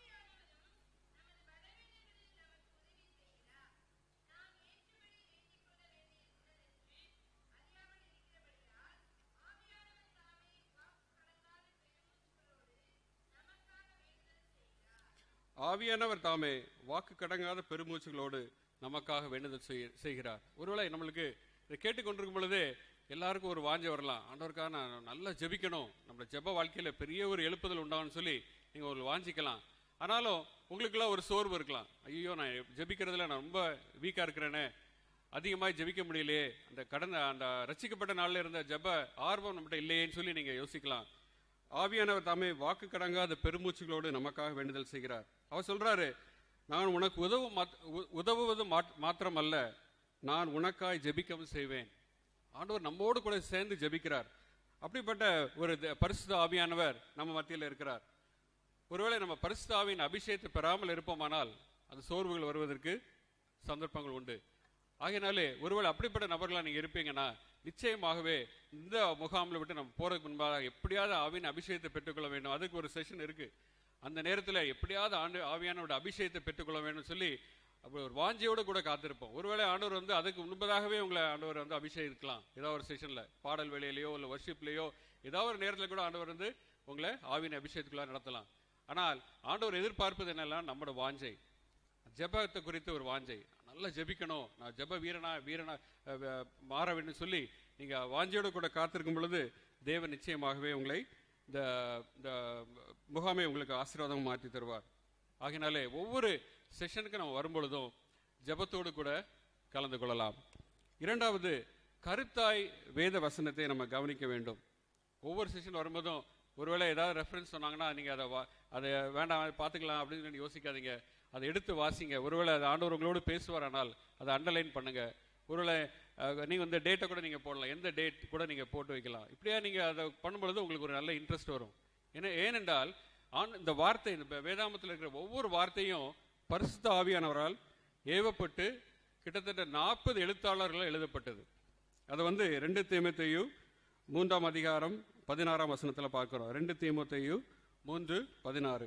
ஆவியானவர் தாமே வாக்கு கடங்காத பெருமூச்சுகளோடு நமக்காக வேண்டுதல் செய்ய- செய்கிறார் ஒருவேளை நம்மளுக்கு இதை கேட்டுக்கொண்டிருக்கும் பொழுதே எல்லாருக்கும் ஒரு வாஞ்சை வரலாம் ஆண்டவருக்காக நான் நல்லா ஜெபிக்கணும் நம்ம ஜெப வாழ்க்கையில பெரிய ஒரு எழுப்புதல் உண்டாகும்னு சொல்லி நீங்க ஒரு வாஞ்சிக்கலாம் ஆனாலும் உங்களுக்கெல்லாம் ஒரு சோர்வு இருக்கலாம் ஐயோ நான் ஜெபிக்கிறதுல நான் ரொம்ப வீக்கா இருக்கிறேனே அதிகமாக ஜெபிக்க முடியலையே அந்த கடந்த அந்த ரட்சிக்கப்பட்ட நாள்ல இருந்த ஜெப ஆர்வம் நம்மகிட்ட இல்லையேன்னு சொல்லி நீங்க யோசிக்கலாம் ஆவியானவர் தாமே வாக்கு கடங்காத பெருமூச்சுகளோடு நமக்காக வேண்டுதல் செய்கிறார் அவர் சொல்றாரு நான் உனக்கு உதவும் மாத்- உ- உதவுவது மாத்- மாத்திரமல்ல நான் உனக்காய் ஜெபிக்கவும் செய்வேன் ஆண்டவர் நம்மோடு கூட சேர்ந்து ஜெபிக்கிறார் அப்படிப்பட்ட ஒரு த- பரிசுத்த ஆவியானவர் நம்ம மத்தியில் இருக்கிறார் ஒருவேளை நம்ம பரிசுத்த ஆவியின் அபிஷேகத்தை பெறாமல் இருப்போமானால் அது சோர்வுகள் வருவதற்கு சந்தர்ப்பங்கள் உண்டு ஆகையினாலே ஒருவேளை அப்படிப்பட்ட நபர்களா நீங்க இருப்பீங்கன்னா நிச்சயமாகவே இந்த முகாமில் விட்டு நம்ம போறதுக்கு முன்பாக எப்படியாவது ஆவியின் அபிஷேகத்தை பெற்றுக்கொள்ள வேண்டும் அதுக்கு ஒரு செஷன் இருக்கு அந்த நேரத்தில் எப்படியாவது ஆண்டு ஆவியானோட அபிஷேகத்தை பெற்றுக்கொள்ள வேண்டும் சொல்லி அப்படி ஒரு வாஞ்சியோட கூட காத்திருப்போம் ஒருவேளை ஆண்டவர் வந்து அதுக்கு முன்பதாகவே உங்களை ஆண்டவர் வந்து அபிஷேகிக்கலாம் ஏதாவது ஒரு செஷன்ல பாடல் வேலையிலையோ இல்லை வர்ஷிப்லையோ ஏதாவது ஒரு நேரத்தில் கூட ஆண்டவர் வந்து உங்களை ஆவியின் அபிஷேகத்துக்குள்ள நடத்தலாம் ஆனால் ஆண்டவர் எதிர்பார்ப்பது என்னெல்லாம் நம்மளோட வாஞ்சை ஜெபத்தை குறித்து ஒரு வாஞ்சை நல்லா ஜெபிக்கணும் நான் ஜெப வீரனா வீரனா அஹ், அஹ், மாற வேண்டும் சொல்லி நீங்க வாஞ்சையோட கூட காத்திருக்கும் பொழுது தேவன் நிச்சயமாகவே உங்களை இந்த இந்த முகாமை உங்களுக்கு ஆசீர்வாதம் மாற்றி தருவார் ஆகினாலே ஒவ்வொரு செஷனுக்கு நம்ம வரும்பொழுதும் ஜெபத்தோடு கூட கலந்து கொள்ளலாம் இரண்டாவது கருத்தாய் வேத வசனத்தை நம்ம கவனிக்க வேண்டும் ஒவ்வொரு செஷன் வரும்போதும் ஒருவேளை ஏதாவது ரெஃபரன்ஸ் சொன்னாங்கன்னா நீங்க அதை வா- அதை வேண்டாம் பார்த்துக்கலாம் அப்படின்னு சொல்லி யோசிக்காதீங்க அதை எடுத்து வாசிங்க ஒருவேளை அது ஆண்டவர் உங்களோடு பேசுவாரானால் அதை அண்டர்லைன் பண்ணுங்க ஒருவேளை அஹ், நீங்க இந்த டேட்டை கூட நீங்க போடலாம் எந்த டேட் கூட நீங்க போட்டு வைக்கலாம் இப்படியா நீங்க அதை பண்ணும்பொழுது உங்களுக்கு ஒரு நல்ல இன்ட்ரெஸ்ட் வரும் ஏன்னா ஏனென்றால் ஆண் இந்த வார்த்தை இந்த வேதாமத்தில் இருக்கிற ஒவ்வொரு வார்த்தையும் பரிசுத்த ஆவியானவரால் ஏவப்பட்டு கிட்டத்தட்ட நாற்பது எழுத்தாளர்கள் எழுதப்பட்டது அது வந்து ரெண்டு தீமத்தையு மூன்றாம் அதிகாரம் பதினாறாம் வசனத்துல பார்க்கிறோம் ரெண்டு தீமத்தையு மூன்று பதினாறு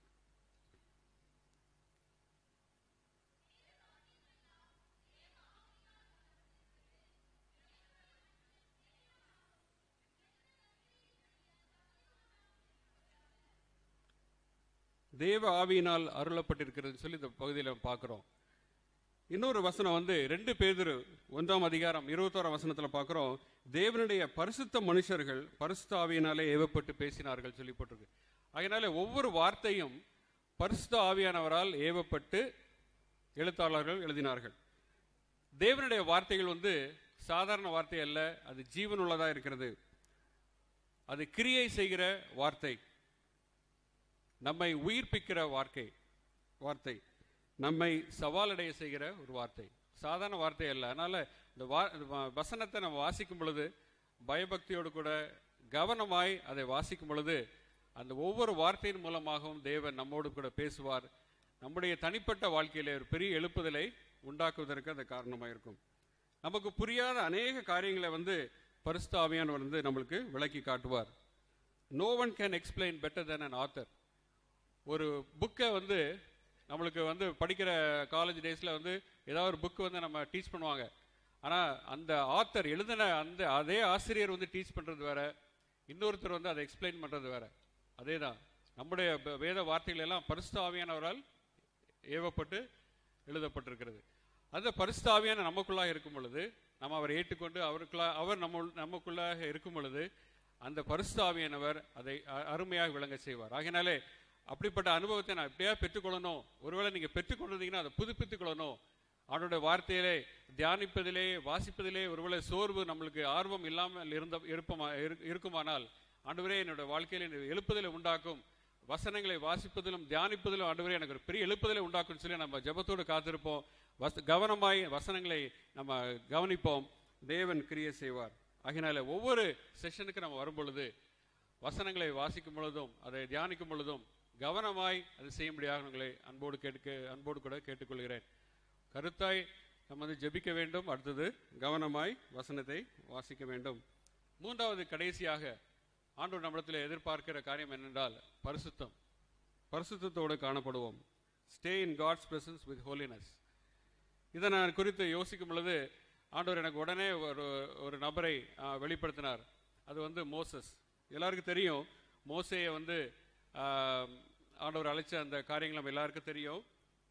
தேவ ஆவியினால் அருளப்பட்டிருக்கிறது சொல்லி இந்த பகுதியில் பார்க்கிறோம் இன்னொரு வசனம் வந்து ரெண்டு பேதுரு ஒன்றாம் அதிகாரம் இருபத்தோராம் வசனத்துல பார்க்கிறோம் தேவனுடைய பரிசுத்த மனுஷர்கள் பரிசுத்த ஆவியினாலே ஏவப்பட்டு பேசினார்கள் சொல்லி போட்டிருக்கு அதனால ஒவ்வொரு வார்த்தையும் பரிசுத்த ஆவியானவரால் ஏவப்பட்டு எழுத்தாளர்கள் எழுதினார்கள் தேவனுடைய வார்த்தைகள் வந்து சாதாரண வார்த்தை அல்ல அது ஜீவன் உள்ளதா இருக்கிறது அது கிரியை செய்கிற வார்த்தை நம்மை உயிர்ப்பிக்கிற வார்த்தை வார்த்தை நம்மை சவாலடைய செய்கிற ஒரு வார்த்தை சாதாரண வார்த்தை அல்ல அதனால இந்த வா- இந்த வ- வசனத்தை நம்ம வாசிக்கும் பொழுது பயபக்தியோடு கூட கவனமாய் அதை வாசிக்கும் பொழுது அந்த ஒவ்வொரு வார்த்தையின் மூலமாகவும் தேவன் நம்மோடு கூட பேசுவார் நம்முடைய தனிப்பட்ட வாழ்க்கையிலே ஒரு பெரிய எழுப்புதலை உண்டாக்குவதற்கு அது காரணமாக இருக்கும் நமக்கு புரியாத அநேக காரியங்களை வந்து பரிசுத்த ஆவியானவர் வந்து நம்மளுக்கு விளக்கி காட்டுவார் no one can explain better than an author ஒரு புக்கை வந்து நம்மளுக்கு வந்து படிக்கிற காலேஜ் டேஸில் வந்து ஏதாவது ஒரு புக் வந்து நம்ம டீச் பண்ணுவாங்க ஆனால் அந்த ஆத்தர் எழுதின அந்த அதே ஆசிரியர் வந்து டீச் பண்ணுறது வேற இன்னொருத்தர் வந்து அதை எக்ஸ்பிளைன் பண்ணுறது வேற அதே தான் நம்முடைய ப- வேத வார்த்தைகள் எல்லாம் பரிசுத்த ஆவியானவரால் ஏவப்பட்டு எழுதப்பட்டிருக்கிறது அந்த பரிசுத்த ஆவியான நமக்குள்ளாக இருக்கும் பொழுது நம்ம அவரை ஏற்றுக்கொண்டு அவருக்குள்ளா அவர் நம்ம நமக்குள்ளாக இருக்கும் பொழுது அந்த பரிசுத்த ஆவியானவர் அதை அ- அருமையாக விளங்க செய்வார் ஆகையினாலே அப்படிப்பட்ட அனுபவத்தை நான் எப்படியா பெற்றுக்கொள்ளணும் ஒருவேளை நீங்க பெற்றுக்கொண்டிருந்தீங்கன்னா அதை புதுப்பித்துக் கொள்ளணும் அவனுடைய வார்த்தையிலே தியானிப்பதிலே வாசிப்பதிலே ஒருவேளை சோர்வு நம்மளுக்கு ஆர்வம் இல்லாமல் இருந்த இருப்பமா இரு- இருக்குமானால் ஆண்டவரே என்னோட வாழ்க்கையில என்னை எழுப்புதலை உண்டாக்கும் வசனங்களை வாசிப்பதிலும் தியானிப்பதிலும் ஆண்டவரே எனக்கு ஒரு பெரிய எழுப்புதலை உண்டாக்கும்னு சொல்லி நம்ம ஜெபத்தோடு காத்திருப்போம் வச கவனமாய் வசனங்களை நம்ம கவனிப்போம் தேவன் கிரியை செய்வார் ஆகினால ஒவ்வொரு செஷனுக்கு நம்ம வரும் பொழுது வசனங்களை வாசிக்கும் பொழுதும் அதை தியானிக்கும் பொழுதும் கவனமாய் அதை செய்யும்படியாக உங்களை அன்போடு கேட்க அன்போடு கூட கேட்டுக்கொள்கிறேன் கருத்தாய் நம்ம வந்து ஜெபிக்க வேண்டும் அடுத்தது கவனமாய் வசனத்தை வாசிக்க வேண்டும் மூன்றாவது கடைசியாக ஆண்டவர் நம்மிடத்தில் எதிர்பார்க்கிற காரியம் என்னென்றால் பரிசுத்தம் பரிசுத்தத்தோடு காணப்படுவோம் stay in God's presence with holiness இதை நான் குறித்து யோசிக்கும் பொழுது ஆண்டவர் எனக்கு உடனே ஒரு ஒரு நபரை ஆ, வெளிப்படுத்தினார் அது வந்து மோசஸ் எல்லாருக்கும் தெரியும் மோசையை வந்து ஆ, ஆண்டவர் அழைச்ச அந்த காரியங்கள் நம்ம எல்லாருக்கும் தெரியும்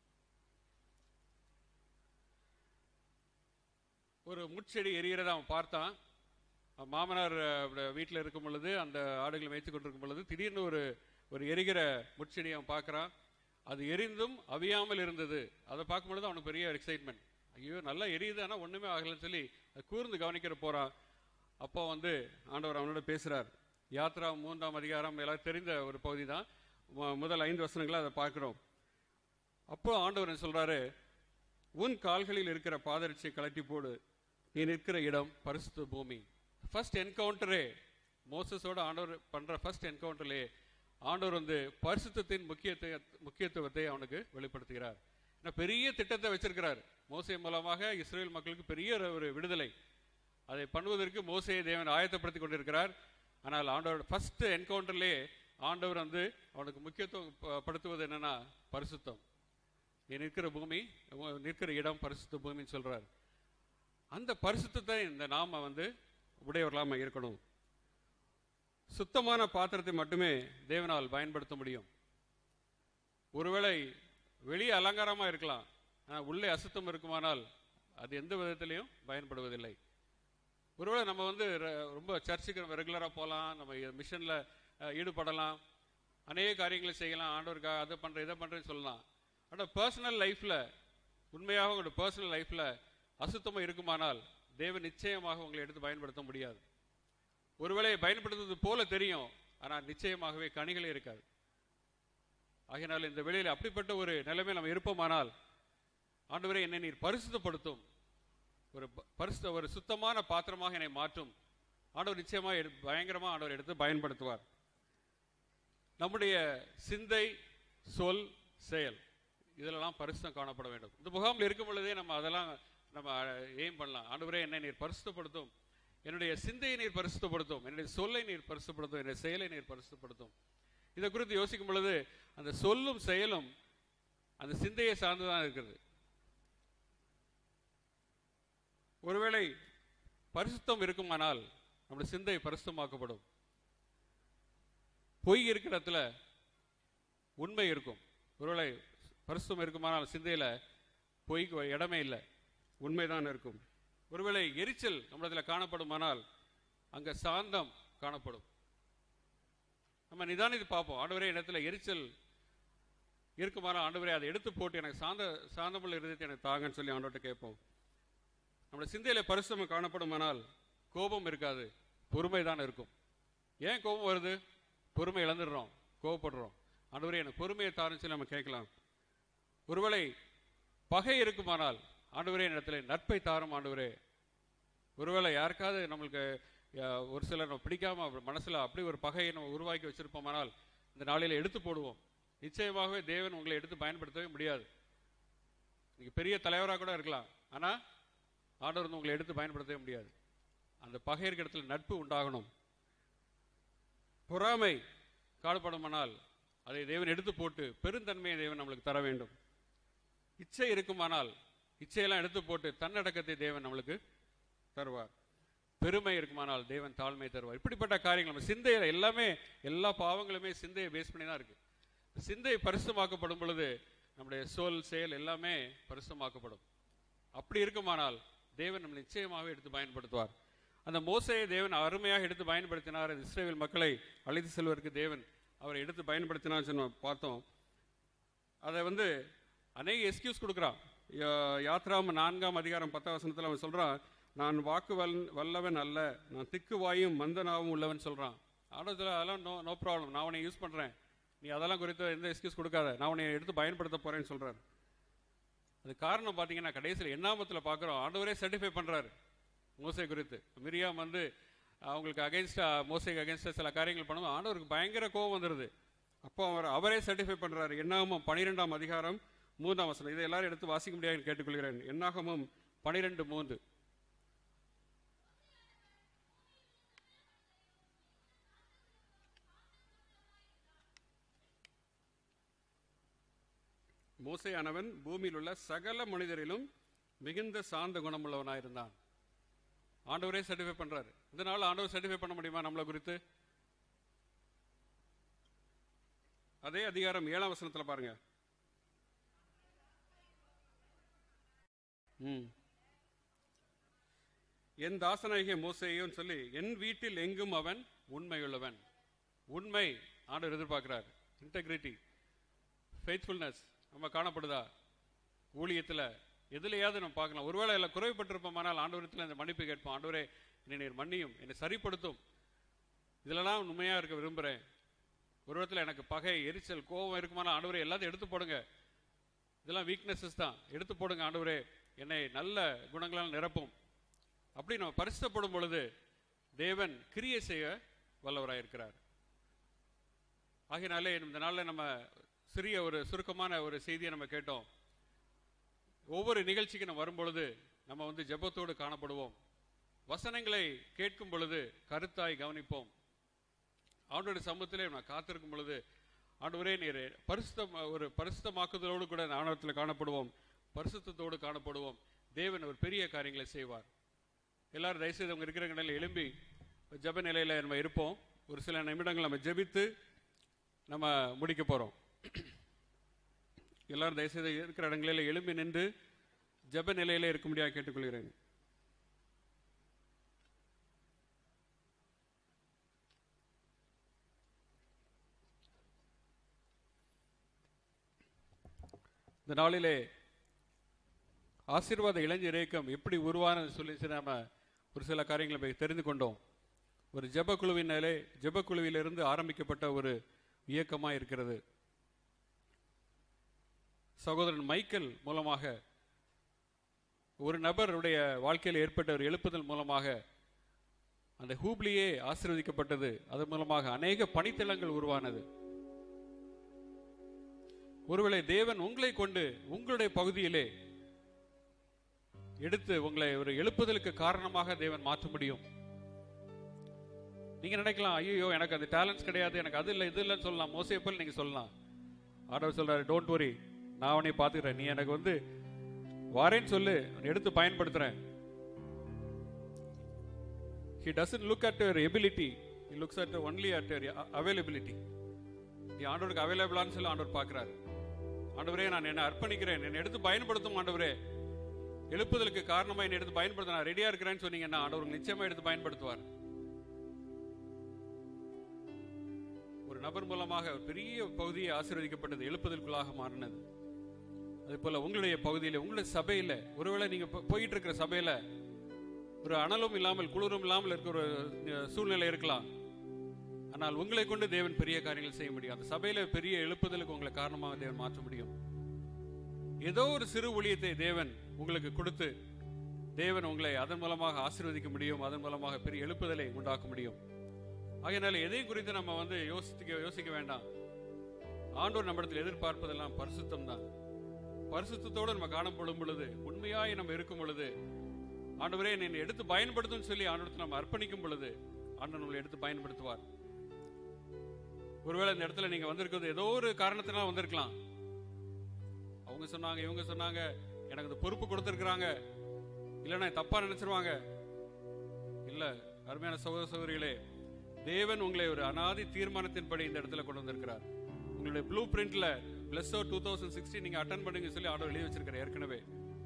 ஒரு முட்செடி எரியறதை அவன் பார்த்தான் அவன் மாமனார் வீட்டில் இருக்கும் பொழுது அந்த ஆடுகளை மேய்த்து கொண்டிருக்கும் பொழுது திடீர்னு ஒரு ஒரு எரிகிற முட்செடி அவன் பார்க்கறான் அது எரிந்தும் அவியாமல் இருந்தது அதை பார்க்கும் பொழுது அவனுக்கு பெரிய எக்ஸைட்மெண்ட் ஐயோ நல்லா எரியுது ஆனால் ஒண்ணுமே ஆகலைன்னு சொல்லி அது கூர்ந்து கவனிக்கிற போறான் அப்போ வந்து ஆண்டவர் அவனோட பேசுறார் யாத்ரா மூன்றாம் அதிகாரம் எல்லாரும் தெரிந்த ஒரு பகுதி தான் முதல் ஐந்து வசனங்களை அதை பார்க்கிறோம் அப்போ ஆண்டவர் என்ன சொல்றாரு உன் கால்களில் இருக்கிற பாதரட்சியை கலட்டி போடு நீ நிற்கிற இடம் பரிசுத்த பூமி ஃபர்ஸ்ட் என்கவுண்டரே மோசஸோட ஆண்டவர் பண்ற ஃபர்ஸ்ட் என்கவுண்டர்லே ஆண்டவர் வந்து பரிசுத்தத்தின் முக்கியத்துவ முக்கியத்துவத்தை அவனுக்கு வெளிப்படுத்துகிறார் ஏன்னா பெரிய திட்டத்தை வச்சிருக்கிறார் மோசே மூலமாக இஸ்ரேல் மக்களுக்கு பெரிய ஒரு விடுதலை அதை பண்ணுவதற்கு மோசையை தேவன் ஆயத்தப்படுத்தி கொண்டிருக்கிறார் ஆனால் ஆண்டவர் ஃபர்ஸ்ட் என்கவுண்டர்லே ஆண்டவர் வந்து அவனுக்கு முக்கியத்துவம் ப- படுத்துவது என்னன்னா பரிசுத்தம் நீ நிற்கிற பூமி உன் நிற்கிற இடம் பரிசுத்த பூமின்னு சொல்றார் அந்த பரிசுத்தத்தை இந்த நாம வந்து உடையவர்களாம இருக்கணும் சுத்தமான பாத்திரத்தை மட்டுமே தேவனால் பயன்படுத்த முடியும் ஒருவேளை வெளியே அலங்காரமா இருக்கலாம் ஆனா உள்ளே அசுத்தம் இருக்குமானால் அது எந்த விதத்திலையும் பயன்படுவதில்லை ஒருவேளை நம்ம வந்து ர- ரொம்ப சர்ச்சுக்கு நம்ம ரெகுலரா போகலாம் நம்ம மிஷன்ல ஈடுபடலாம் அநேக காரியங்களை செய்யலாம் ஆண்டவருக்காக அதை பண்றேன் இதை பண்றேன்னு சொல்லலாம் ஆனா பர்சனல் லைஃப்ல உண்மையாக உங்களோட பர்சனல் லைஃப்ல அசுத்தமா இருக்குமானால் தேவன் நிச்சயமாக உங்களை எடுத்து பயன்படுத்த முடியாது ஒருவேளை பயன்படுத்துவது போல தெரியும் ஆனால் நிச்சயமாகவே கனிகளே இருக்காது ஆகையினால் இந்த வேளையில் அப்படிப்பட்ட ஒரு நிலைமை நம்ம இருப்போமானால் ஆண்டவரே என்னை நீர் பரிசுத்தப்படுத்தும் ஒரு ப- பரிசுத்த ஒரு சுத்தமான பாத்திரமாக என்னை மாற்றும் ஆண்டவர் நிச்சயமா எடு- பயங்கரமா ஆண்டவர் எடுத்து பயன்படுத்துவார் நம்முடைய சிந்தை சொல் செயல் இதிலெல்லாம் பரிசுத்தம் காணப்பட வேண்டும் இந்த முகாமில் இருக்கும் பொழுதே நம்ம அதெல்லாம் நம்ம எய்ம் பண்ணலாம் ஆண்டவரே என்னை நீர் பரிசுத்தப்படுத்தும் என்னுடைய சிந்தையை நீர் பரிசுத்தப்படுத்தும் என்னுடைய சொல்லை நீர் பரிசுத்தப்படுத்தும் என்னுடைய செயலை நீர் பரிசுத்தப்படுத்தும் இதை குறித்து யோசிக்கும் பொழுது அந்த சொல்லும் செயலும் அந்த சிந்தையை சார்ந்துதான் இருக்கிறது ஒருவேளை பரிசுத்தம் இருக்குமானால் நம்முடைய சிந்தை பரிசுத்தமாக்கப்படும் பொய் இருக்கிற இடத்துல உண்மை இருக்கும் ஒருவேளை பரிசுத்தம் இருக்குமானால் சிந்தையில பொய்க்கு இடமே இல்லை உண்மைதான் இருக்கும் ஒருவேளை எரிச்சல் நம்மளதுல காணப்படுமானால் அங்க சாந்தம் காணப்படும் நம்ம நிதானித்து பார்ப்போம் ஆண்டவரே இடத்துல எரிச்சல் இருக்குமானால் ஆண்டவரே அதை எடுத்து போட்டு எனக்கு சாந்த சாந்தமுள்ள இருதயத்தை எனக்கு தாங்கன்னு சொல்லி ஆண்டவர்கிட்ட கேட்போம் நம்முடைய சிந்தையில பரிசுத்தம் காணப்படுமானால் கோபம் இருக்காது பொறுமை தான் இருக்கும் ஏன் கோபம் வருது பொறுமை இழந்துடுறோம் கோபப்படுறோம் ஆண்டவரே எனக்கு பொறுமையை தாருன்னு சொல்லி நம்ம கேட்கலாம் ஒருவேளை பகை இருக்குமானால் ஆண்டவரே இடத்துல நட்பை தாரும் ஆண்டவரே ஒருவேளை யாருக்காவது நம்மளுக்கு அஹ், ஒரு சிலர் நம்ம பிடிக்காம அவர் மனசுல அப்படி ஒரு பகையை நம்ம உருவாக்கி வச்சிருப்போமானால் இந்த நாளில் எடுத்து போடுவோம் நிச்சயமாகவே தேவன் உங்களை எடுத்து பயன்படுத்தவே முடியாது நீங்க பெரிய தலைவராக கூட இருக்கலாம் ஆனா ஆண்டவர் வந்து உங்களை எடுத்து பயன்படுத்தவே முடியாது அந்த பகை இருக்கிற இடத்துல நட்பு உண்டாகணும் பொறாமை காணப்படுமானால் அதை தேவன் எடுத்து போட்டு பெருந்தன்மையை தேவன் நம்மளுக்கு தர வேண்டும் இச்சை இருக்குமானால் இச்சையெல்லாம் எடுத்து போட்டு தன்னடக்கத்தை தேவன் நம்மளுக்கு தருவார் பெருமை இருக்குமானால் தேவன் தாழ்மை தருவார் இப்படிப்பட்ட காரியங்கள் நம்ம சிந்தையில எல்லாமே எல்லா பாவங்களுமே சிந்தையை பேஸ் பண்ணி தான் இருக்கு சிந்தை பரிசுமாக்கப்படும் பொழுது நம்முடைய சொல் செயல் எல்லாமே பரிசுமாக்கப்படும் அப்படி இருக்குமானால் தேவன் நம்ம நிச்சயமாக எடுத்து பயன்படுத்துவார் அந்த மோசையை தேவன் அருமையாக எடுத்து பயன்படுத்தினார் இந்த இஸ்ரேல் மக்களை அழைத்து செல்வதற்கு தேவன் அவரை எடுத்து பயன்படுத்தினார் சொன்ன பார்த்தோம் அதை வந்து அநேக எக்ஸ்கியூஸ் கொடுக்குறான் யா- யாத்ராம நான்காம் அதிகாரம் பத்தாம் வசனத்தில் அவன் சொல்றான் நான் வாக்கு வல் வல்லவன் அல்ல நான் திக்கு வாயும் மந்தனாவும் உள்ளவன் சொல்றான் ஆடத்தில் அதெல்லாம் நோ நோ ப்ராப்ளம் நான் உன்னை யூஸ் பண்றேன் நீ அதெல்லாம் குறித்து எந்த எக்ஸ்கியூஸ் கொடுக்காத நான் உன்னை எடுத்து பயன்படுத்த போறேன்னு சொல்றாரு அது காரணம் பார்த்தீங்கன்னா கடைசியில் எண்ணாமத்தில் பார்க்குறோம் ஆண்டவரே சர்டிஃபை பண்றாரு மோசை குறித்து மிரியாம் வந்து அவங்களுக்கு அகைன்ஸ்டா மோசைக்கு அகைன்ஸ்டா சில காரியங்கள் பண்ணும்போது ஆண்டவருக்கு பயங்கர கோபம் வந்துடுது அப்போ அவர் அவரே சர்டிஃபை பண்றாரு எண்ணாகமம் பனிரெண்டாம் அதிகாரம் மூன்றாம் வசனம் இதை எல்லாரும் எடுத்து வாசிக்க முடியாது கேட்டுக்கொள்கிறேன் எண்ணாகமம் பனிரெண்டு மூன்று மோசையானவன் பூமியில் உள்ள சகல மனிதரிலும் மிகுந்த சாந்த குணமுள்ளவனாயிருந்தான் ஆண்டவரே சர்டிஃபை பண்றாரு இதனால ஆண்டவர் சர்டிஃபை பண்ண முடியுமா நம்மளை குறித்து அதே அதிகாரம் ஏழாம் வசனத்துல பாருங்க ம். என் தாசனாகிய மோசேயும் சொல்லி என் வீட்டில் எங்கும் அவன் உண்மையுள்ளவன் உண்மை ஆண்டவர் எதிர்பார்க்கிறார் இன்டெகிரிட்டி ஃபெய்த்ஃபுல்னஸ் நம்ம காணப்படுதா ஊழியத்துல எதுலையாவது நம்ம பார்க்கலாம் ஒருவேளை எல்லாம் குறைவுபட்டிருப்போமானால் ஆண்டவரத்தில் இந்த மன்னிப்பு கேட்போம் ஆண்டவரே என்னை நீர் மன்னியும் என்னை சரிப்படுத்தும் இதிலலாம் உண்மையா இருக்க விரும்புகிறேன் ஒரு விதத்தில் எனக்கு பகை எரிச்சல் கோபம் இருக்குமானால் ஆண்டவரே எல்லாத்தையும் எடுத்து போடுங்க இதெல்லாம் வீக்னஸஸ் தான் எடுத்து போடுங்க ஆண்டவரே என்னை நல்ல குணங்களால் நிரப்பும் அப்படி நம்ம பரிசுத்தப்படும் பொழுது தேவன் கிரியை செய்ய வல்லவராயிருக்கிறார் ஆகையினாலே இந்த நாளில் நம்ம சிறிய ஒரு சுருக்கமான ஒரு செய்தியை நம்ம கேட்டோம் ஒவ்வொரு நிகழ்ச்சிக்கு நம்ம வரும்பொழுது நம்ம வந்து ஜெபத்தோடு காணப்படுவோம் வசனங்களை கேட்கும் பொழுது கருத்தாய் கவனிப்போம் ஆண்டோட சமூகத்திலே நான் காத்திருக்கும் பொழுது ஆண்டவரே நீர் பரிசுத்தம் ஒரு பரிசுத்தமாக்குதலோடு கூட ஆணவத்தில் காணப்படுவோம் பரிசுத்தத்தோடு காணப்படுவோம் தேவன் ஒரு பெரிய காரியங்களை செய்வார் எல்லாரும் தயவுசெய்து அவங்க இருக்கிற நிலையில் எழும்பி ஜெப நிலையில் நம்ம இருப்போம் ஒரு சில நிமிடங்கள் நம்ம ஜெபித்து நம்ம முடிக்க போறோம் எல்லாரும் தயவுசெய்து இருக்கிற இடங்களில் எழும்பி நின்று ஜெப நிலையில இருக்க முடியாது கேட்டுக்கொள்கிறேன் இந்த நாளிலே ஆசீர்வாத இளைஞர் இயக்கம் எப்படி உருவானது சொல்லி சரி நாம ஒரு சில காரியங்களை போய் தெரிந்து கொண்டோம் ஒரு ஜெபக்குழுவினாலே ஜெபக்குழுவிலிருந்து ஆரம்பிக்கப்பட்ட ஒரு இயக்கமா இருக்கிறது சகோதரன் மைக்கேல் மூலமாக ஒரு நபருடைய வாழ்க்கையில் ஏற்பட்ட ஒரு எழுப்புதல் மூலமாக அந்த ஹூப்ளியே ஆசீர்வதிக்கப்பட்டது அதன் மூலமாக அநேக பணித்தளங்கள் உருவானது ஒருவேளை தேவன் உங்களை கொண்டு உங்களுடைய பகுதியிலே எடுத்து உங்களை ஒரு எழுப்புதலுக்கு காரணமாக தேவன் மாற்ற முடியும் நீங்க நினைக்கலாம் ஐயோ எனக்கு அந்த டேலண்ட்ஸ் கிடையாது எனக்கு அது இல்லை இது இல்லைன்னு சொல்லலாம் மோசே போல் நீங்க சொல்லலாம் ஆண்டவர் சொல்றாரு டோன்ட் வரி நான் அவனை பார்த்துக்கிறேன் நீ எனக்கு வந்து வாரேன்னு சொல்லு அவனை எடுத்து பயன்படுத்துறேன் he doesn't look at your ability he looks at only at your availability நீ ஆண்டவருக்கு அவைலபிளான்னு சொல்லி ஆண்டவர் பார்க்கிறாரு ஆண்டவரே நான் என்னை அர்ப்பணிக்கிறேன் என்னை எடுத்து பயன்படுத்தும் ஆண்டவரே எழுப்புதலுக்கு காரணமா என்னை எடுத்து பயன்படுத்த நான் ரெடியா இருக்கிறேன்னு சொன்னீங்கன்னா ஆண்டவர் நிச்சயமா எடுத்து பயன்படுத்துவார் ஒரு நபர் மூலமாக ஒரு பெரிய பகுதியை ஆசீர்வதிக்கப்பட்டது எழுப்புதலுக்குள்ளாக மாறினது அதே போல உங்களுடைய பகுதியில உங்களுடைய சபையில ஒருவேளை நீங்க போ- போயிட்டு இருக்கிற சபையில ஒரு அனலும் இல்லாமல் குளிரும் இல்லாமல் இருக்கிற ஒரு அஹ், சூழ்நிலை இருக்கலாம் ஆனால் உங்களை கொண்டு தேவன் பெரிய காரியங்கள் செய்ய முடியும் அந்த சபையில பெரிய எழுப்புதலுக்கு உங்களை காரணமாக தேவன் மாற்ற முடியும் ஏதோ ஒரு சிறு ஊழியத்தை தேவன் உங்களுக்கு கொடுத்து தேவன் உங்களை அதன் மூலமாக ஆசீர்வதிக்க முடியும் அதன் மூலமாக பெரிய எழுப்புதலை உண்டாக்க முடியும் ஆகையினால எதையும் குறித்து நம்ம வந்து யோசிக்க யோசிக்க வேண்டாம் ஆண்டவர் நம்மிடத்தில் எதிர்பார்ப்பதெல்லாம் பரிசுத்தம் தான் பரிசுத்தத்தோடு நம்ம காணப்படும் பொழுது உண்மையாய் நம்ம இருக்கும் பொழுது ஆண்டவரே என்னை எடுத்து பயன்படுத்தும் சொல்லி ஆண்டவரத்தை நம்ம அர்ப்பணிக்கும் பொழுது ஆண்டவர் நம்மளை எடுத்து பயன்படுத்துவார் ஒருவேளை இந்த இடத்துல நீங்க வந்திருக்கிறது ஏதோ ஒரு காரணத்தினால வந்திருக்கலாம் அவங்க சொன்னாங்க இவங்க சொன்னாங்க எனக்கு இந்த பொறுப்பு கொடுத்துருக்குறாங்க இல்லைன்னா தப்பா நினைச்சிருவாங்க இல்ல அருமையான சகோதர சகோதரிகளே தேவன் உங்களை ஒரு அனாதி தீர்மானத்தின்படி இந்த இடத்துல கொண்டு வந்திருக்கிறார் உங்களுடைய ப்ளூ பிரிண்ட்ல பிளஸ் டூ தௌசண்ட் சிக்ஸ்டீன் நீங்க அட்டன் பண்ணுங்க சொல்லி ஆர்டர் எழுதி வச்சிருக்காரு ஏற்கனவே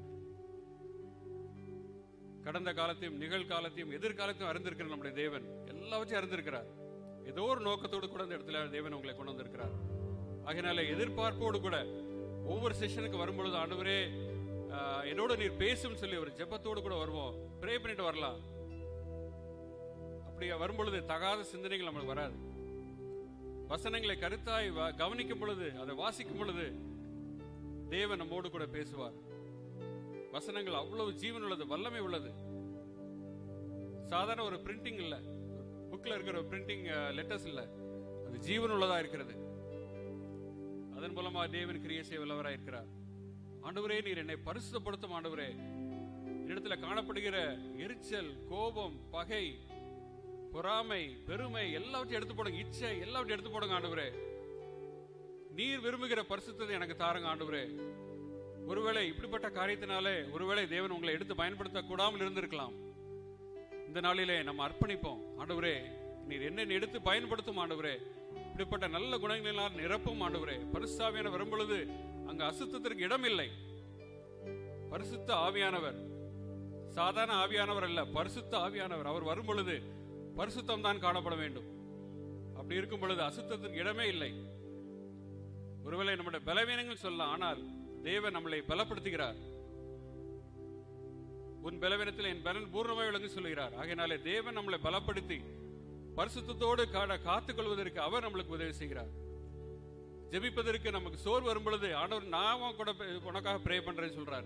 கடந்த காலத்தையும் நிகழ்காலத்தையும் எதிர்காலத்தையும் அறிந்திருக்கிற நம்முடைய தேவன் எல்லாவற்றையும் அறிந்திருக்கிறார் ஏதோ ஒரு நோக்கத்தோடு கூட இந்த இடத்துல தேவன் உங்களை கொண்டு வந்திருக்கிறார் ஆகையினால எதிர்பார்ப்போடு கூட ஒவ்வொரு செஷனுக்கு வரும்பொழுது ஆண்டவரே ஆஹ், என்னோட நீர் பேசும் சொல்லி ஒரு ஜெபத்தோடு கூட வருவோம் ப்ரே பண்ணிட்டு வரலாம் அப்படி வரும்பொழுது தகாத சிந்தனைகள் நம்மளுக்கு வராது வசனங்களை கருத்தாய் வ- கவனிக்கும் பொழுது அதை வாசிக்கும் பொழுது தேவன் நம்மோடு கூட பேசுவார் வசனங்கள் அவ்வளவு ஜீவன் உள்ளது வல்லமை உள்ளது சாதாரண ஒரு பிரிண்டிங் இல்ல புக்ல இருக்கிற பிரிண்டிங் லெட்டர்ஸ் இல்ல அது ஜீவன் உள்ளதா இருக்கிறது அதன் மூலமா தேவன் கிரியை செய்ய வல்லவராய் இருக்கிறார் ஆண்டவரே நீர் என்னை பரிசுத்தப்படுத்தும் ஆண்டவரே இடத்துல காணப்படுகிற எரிச்சல் கோபம் பகை பொறாமை பெருமை எல்லாவற்றையும் எடுத்து போடுங்க இச்சை எல்லாவற்றையும் எடுத்து போடுங்க ஆண்டவரே நீர் விரும்புகிற பரிசுத்தத்தை எனக்கு தாருங்க ஆண்டவரே ஒருவேளை இப்படிப்பட்ட காரியத்தினாலே ஒருவேளை தேவன் உங்களை எடுத்து பயன்படுத்த கூடாமல் இருந்திருக்கலாம் இந்த நாளிலே நம்ம அர்ப்பணிப்போம் ஆண்டவரே நீர் என்ன எடுத்து பயன்படுத்தும் ஆண்டவரே இப்படிப்பட்ட நல்ல குணங்களினால் நிரப்பும் ஆண்டவரே பரிசுத்தாவியான வரும்பொழுது அங்க அசுத்தத்திற்கு இடம் இல்லை பரிசுத்த ஆவியானவர் சாதாரண ஆவியானவர் அல்ல பரிசுத்த ஆவியானவர் அவர் வரும் பொழுது பரிசுத்தம் தான் காணப்பட வேண்டும் அப்படி இருக்கும் பொழுது அசுத்தத்திற்கு இடமே இல்லை ஒருவேளை நம்முடைய பலவீனங்கள் சொல்லலாம் ஆனால் தேவன் நம்மளை பலப்படுத்துகிறார் உன் பலவீனத்தில் என் பலன் பூர்ணமாய் விளங்கு சொல்லுகிறார் ஆகையினாலே தேவன் நம்மளை பலப்படுத்தி பரிசுத்தத்தோடு காட காத்துக் கொள்வதற்கு அவர் நம்மளுக்கு உதவி செய்கிறார் ஜெபிப்பதற்கு நமக்கு சோர் வரும் பொழுது ஆண்டவர் நான் உன் கூட உனக்காக ப்ரே பண்றேன்னு சொல்றாரு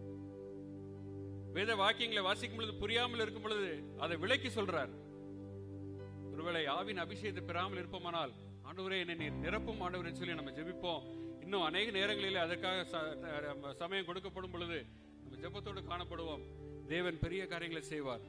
வேத வாக்கியங்களை வாசிக்கும் பொழுது புரியாமல் இருக்கும் பொழுது அதை விளக்கி சொல்றார் ஒருவேளை ஆவின் அபிஷேகத்தை பெறாமல் இருப்போமானால் ஆண்டவரே என்னை நீர் நிரப்பும் ஆண்டவரே சொல்லி நம்ம ஜெபிப்போம் இன்னும் அநேக நேரங்களிலே அதற்காக ச- நம்ம சமயம் கொடுக்கப்படும் பொழுது நம்ம ஜெபத்தோடு காணப்படுவோம் தேவன் பெரிய காரியங்களை செய்வார்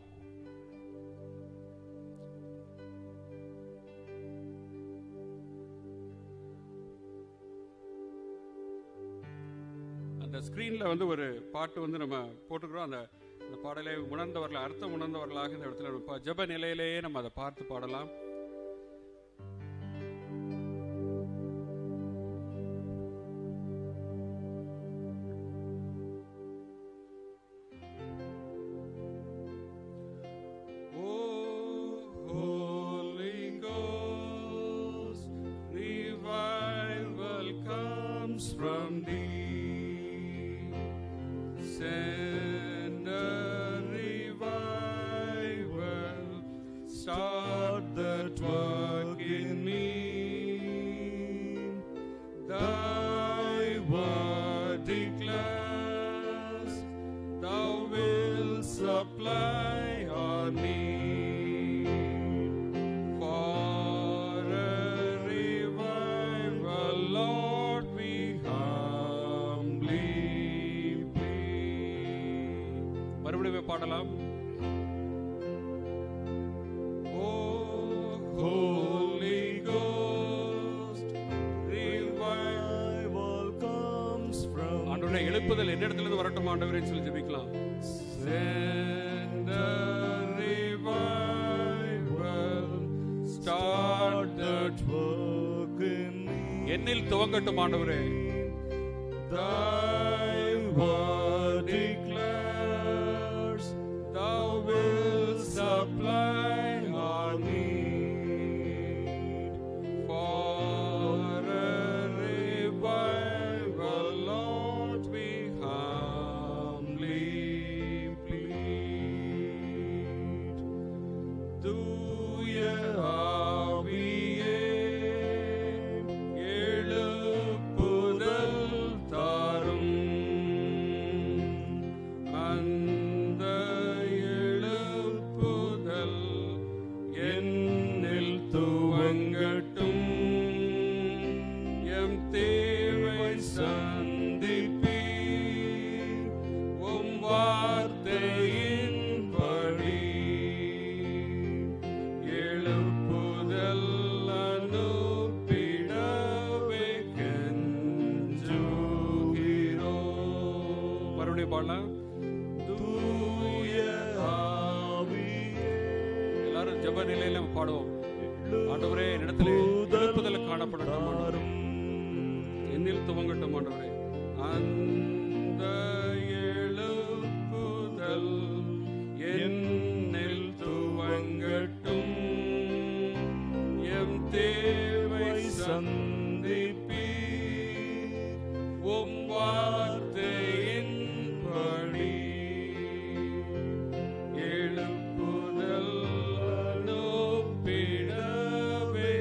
அந்த ஸ்கிரீன்ல வந்து ஒரு பாட்டு வந்து நம்ம போட்டுக்கிறோம் அந்த அந்த பாடலை உணர்ந்தவர்கள் அர்த்தம் உணர்ந்தவர்களாக இந்த இடத்துல நம்ம ப- ஜெப நிலையிலேயே நம்ம அதை பார்த்து பாடலாம் Oh, Holy Ghost, revival comes from thee. Send a revival, start that work in me. Thy word declares, thou wilt supply our need. For a revival, Lord, we humbly plead. மறுபடியும் பாடலாம் Oh, Holy Ghost, revival comes from ஆண்டவரே எழுப்புதல் என்னிடத்துல இருந்து வரட்டும் ஆண்டவரே சொல்லி ஜெபிக்கலாம் Send a revival, start that work in me. என்னில் துவங்கட்டும் ஆண்டவரே Thy word declares, Thou wilt supply our need. For a revival, Lord, we humbly plead. தூய ஆவியே, எழுப்புதல் தாரும். என்னிடத்திலே எழுப்புதல் காணப்படட்டும் ஆண்டவரே. என்னில் துவங்கட்டும் ஆண்டவரே அந்த எழுப்புதல் என்னில் துவங்கட்டும் எம் தேவை சந்திப்பி உம் வார்த்தையின்படி எழுப்புதல் அனுப்பிடவே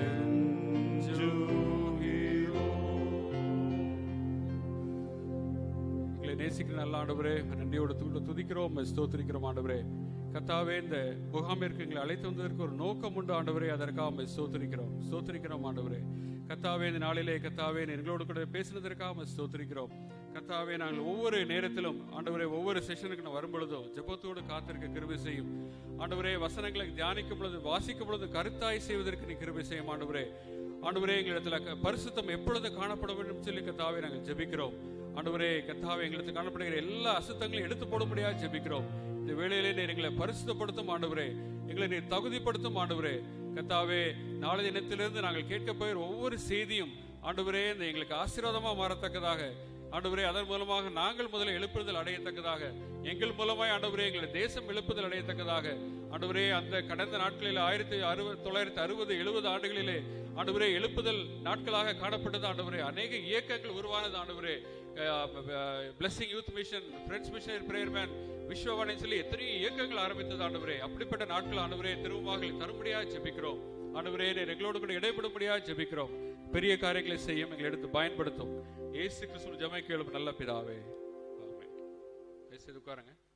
எங்களை நேசிக்கிற நல்ல ஆண்டவரே நன்றியோட தூண்டு துதிக்கிறோம் உம்மை ஸ்தோத்திரிக்கிறோம் ஆண்டவரே கத்தாவே இந்த முகாமிற்கு எங்களை அழைத்து வந்ததற்கு ஒரு நோக்கம் உண்டு ஆண்டவரே அதற்காக உம்மை ஸ்தோத்திரிக்கிறோம் ஸ்தோத்திரிக்கிறோம் ஆண்டவரே கத்தாவே இந்த நாளிலே கத்தாவே நீர் எங்களோடு கூட பேசினதற்காக உம்மை ஸ்தோத்திரிக்கிறோம் கத்தாவே நாங்கள் ஒவ்வொரு நேரத்திலும் ஆண்டவரே ஒவ்வொரு செஷனுக்கு நான் வரும் பொழுதும் ஜெபத்தோடு காத்திருக்க கிருபை செய்யும் ஆண்டவரே வசனங்களை தியானிக்கும் பொழுது வாசிக்கும் பொழுது கருத்தாய் செய்வதற்கு நீ கிருபை செய்யும் ஆண்டவரே ஆண்டவரே எங்களிடத்துல க- பரிசுத்தம் எப்பொழுது காணப்பட வேண்டும் சொல்லி கத்தாவே நாங்கள் ஜெபிக்கிறோம் ஆண்டவரே கத்தாவே எங்களுக்கு காணப்படுகிற எல்லா அசுத்தங்களையும் எடுத்து போட முடியாது ஜெபிக்கிறோம் இந்த வேளையிலே நீர் எங்களை பரிசுத்தப்படுத்தும் ஆண்டவரே எங்களை நீர் தகுதிப்படுத்தும் ஆண்டவரே கத்தாவே நாளை தினத்திலிருந்து நாங்கள் கேட்க போகிற ஒவ்வொரு செய்தியும் ஆண்டவரே இந்த எங்களுக்கு ஆசீர்வாதமா மாறத்தக்கதாக ஆண்டவரே அதன் மூலமாக நாங்கள் முதல்ல எழுப்புதல் அடையத்தக்கதாக எங்கள் மூலமாய் ஆண்டவரே எங்களை தேசம் எழுப்புதல் அடையத்தக்கதாக ஆண்டவரே அந்த கடந்த நாட்களில் ஆயிரத்தி அறுபது தொள்ளாயிரத்தி அறுபது எழுபது ஆண்டுகளிலே ஆண்டவரே எழுப்புதல் நாட்களாக காணப்பட்டது ஆண்டவரே அநேக இயக்கங்கள் உருவானது ஆண்டவரே blessing youth mission friends mission prayer man Vishwavani சொல்லி எத்தனையோ இயக்கங்கள் ஆரம்பித்தது ஆண்டவரே அப்படிப்பட்ட நாட்கள் ஆண்டவரே திருவுமாக தரும்படியாக ஜெபிக்கிறோம் ஆண்டவரே நீர் எங்களோடு கூட இடைப்படும்படியாக ஜெபிக்கிறோம் பெரிய காரியங்களை செய்யும் எங்களை எடுத்து பயன்படுத்தும் ஏசு கிறிஸ்துவின் ஜெபம் கேளும் நல்ல பிதாவே ஆமென். பேசி உட்காருங்க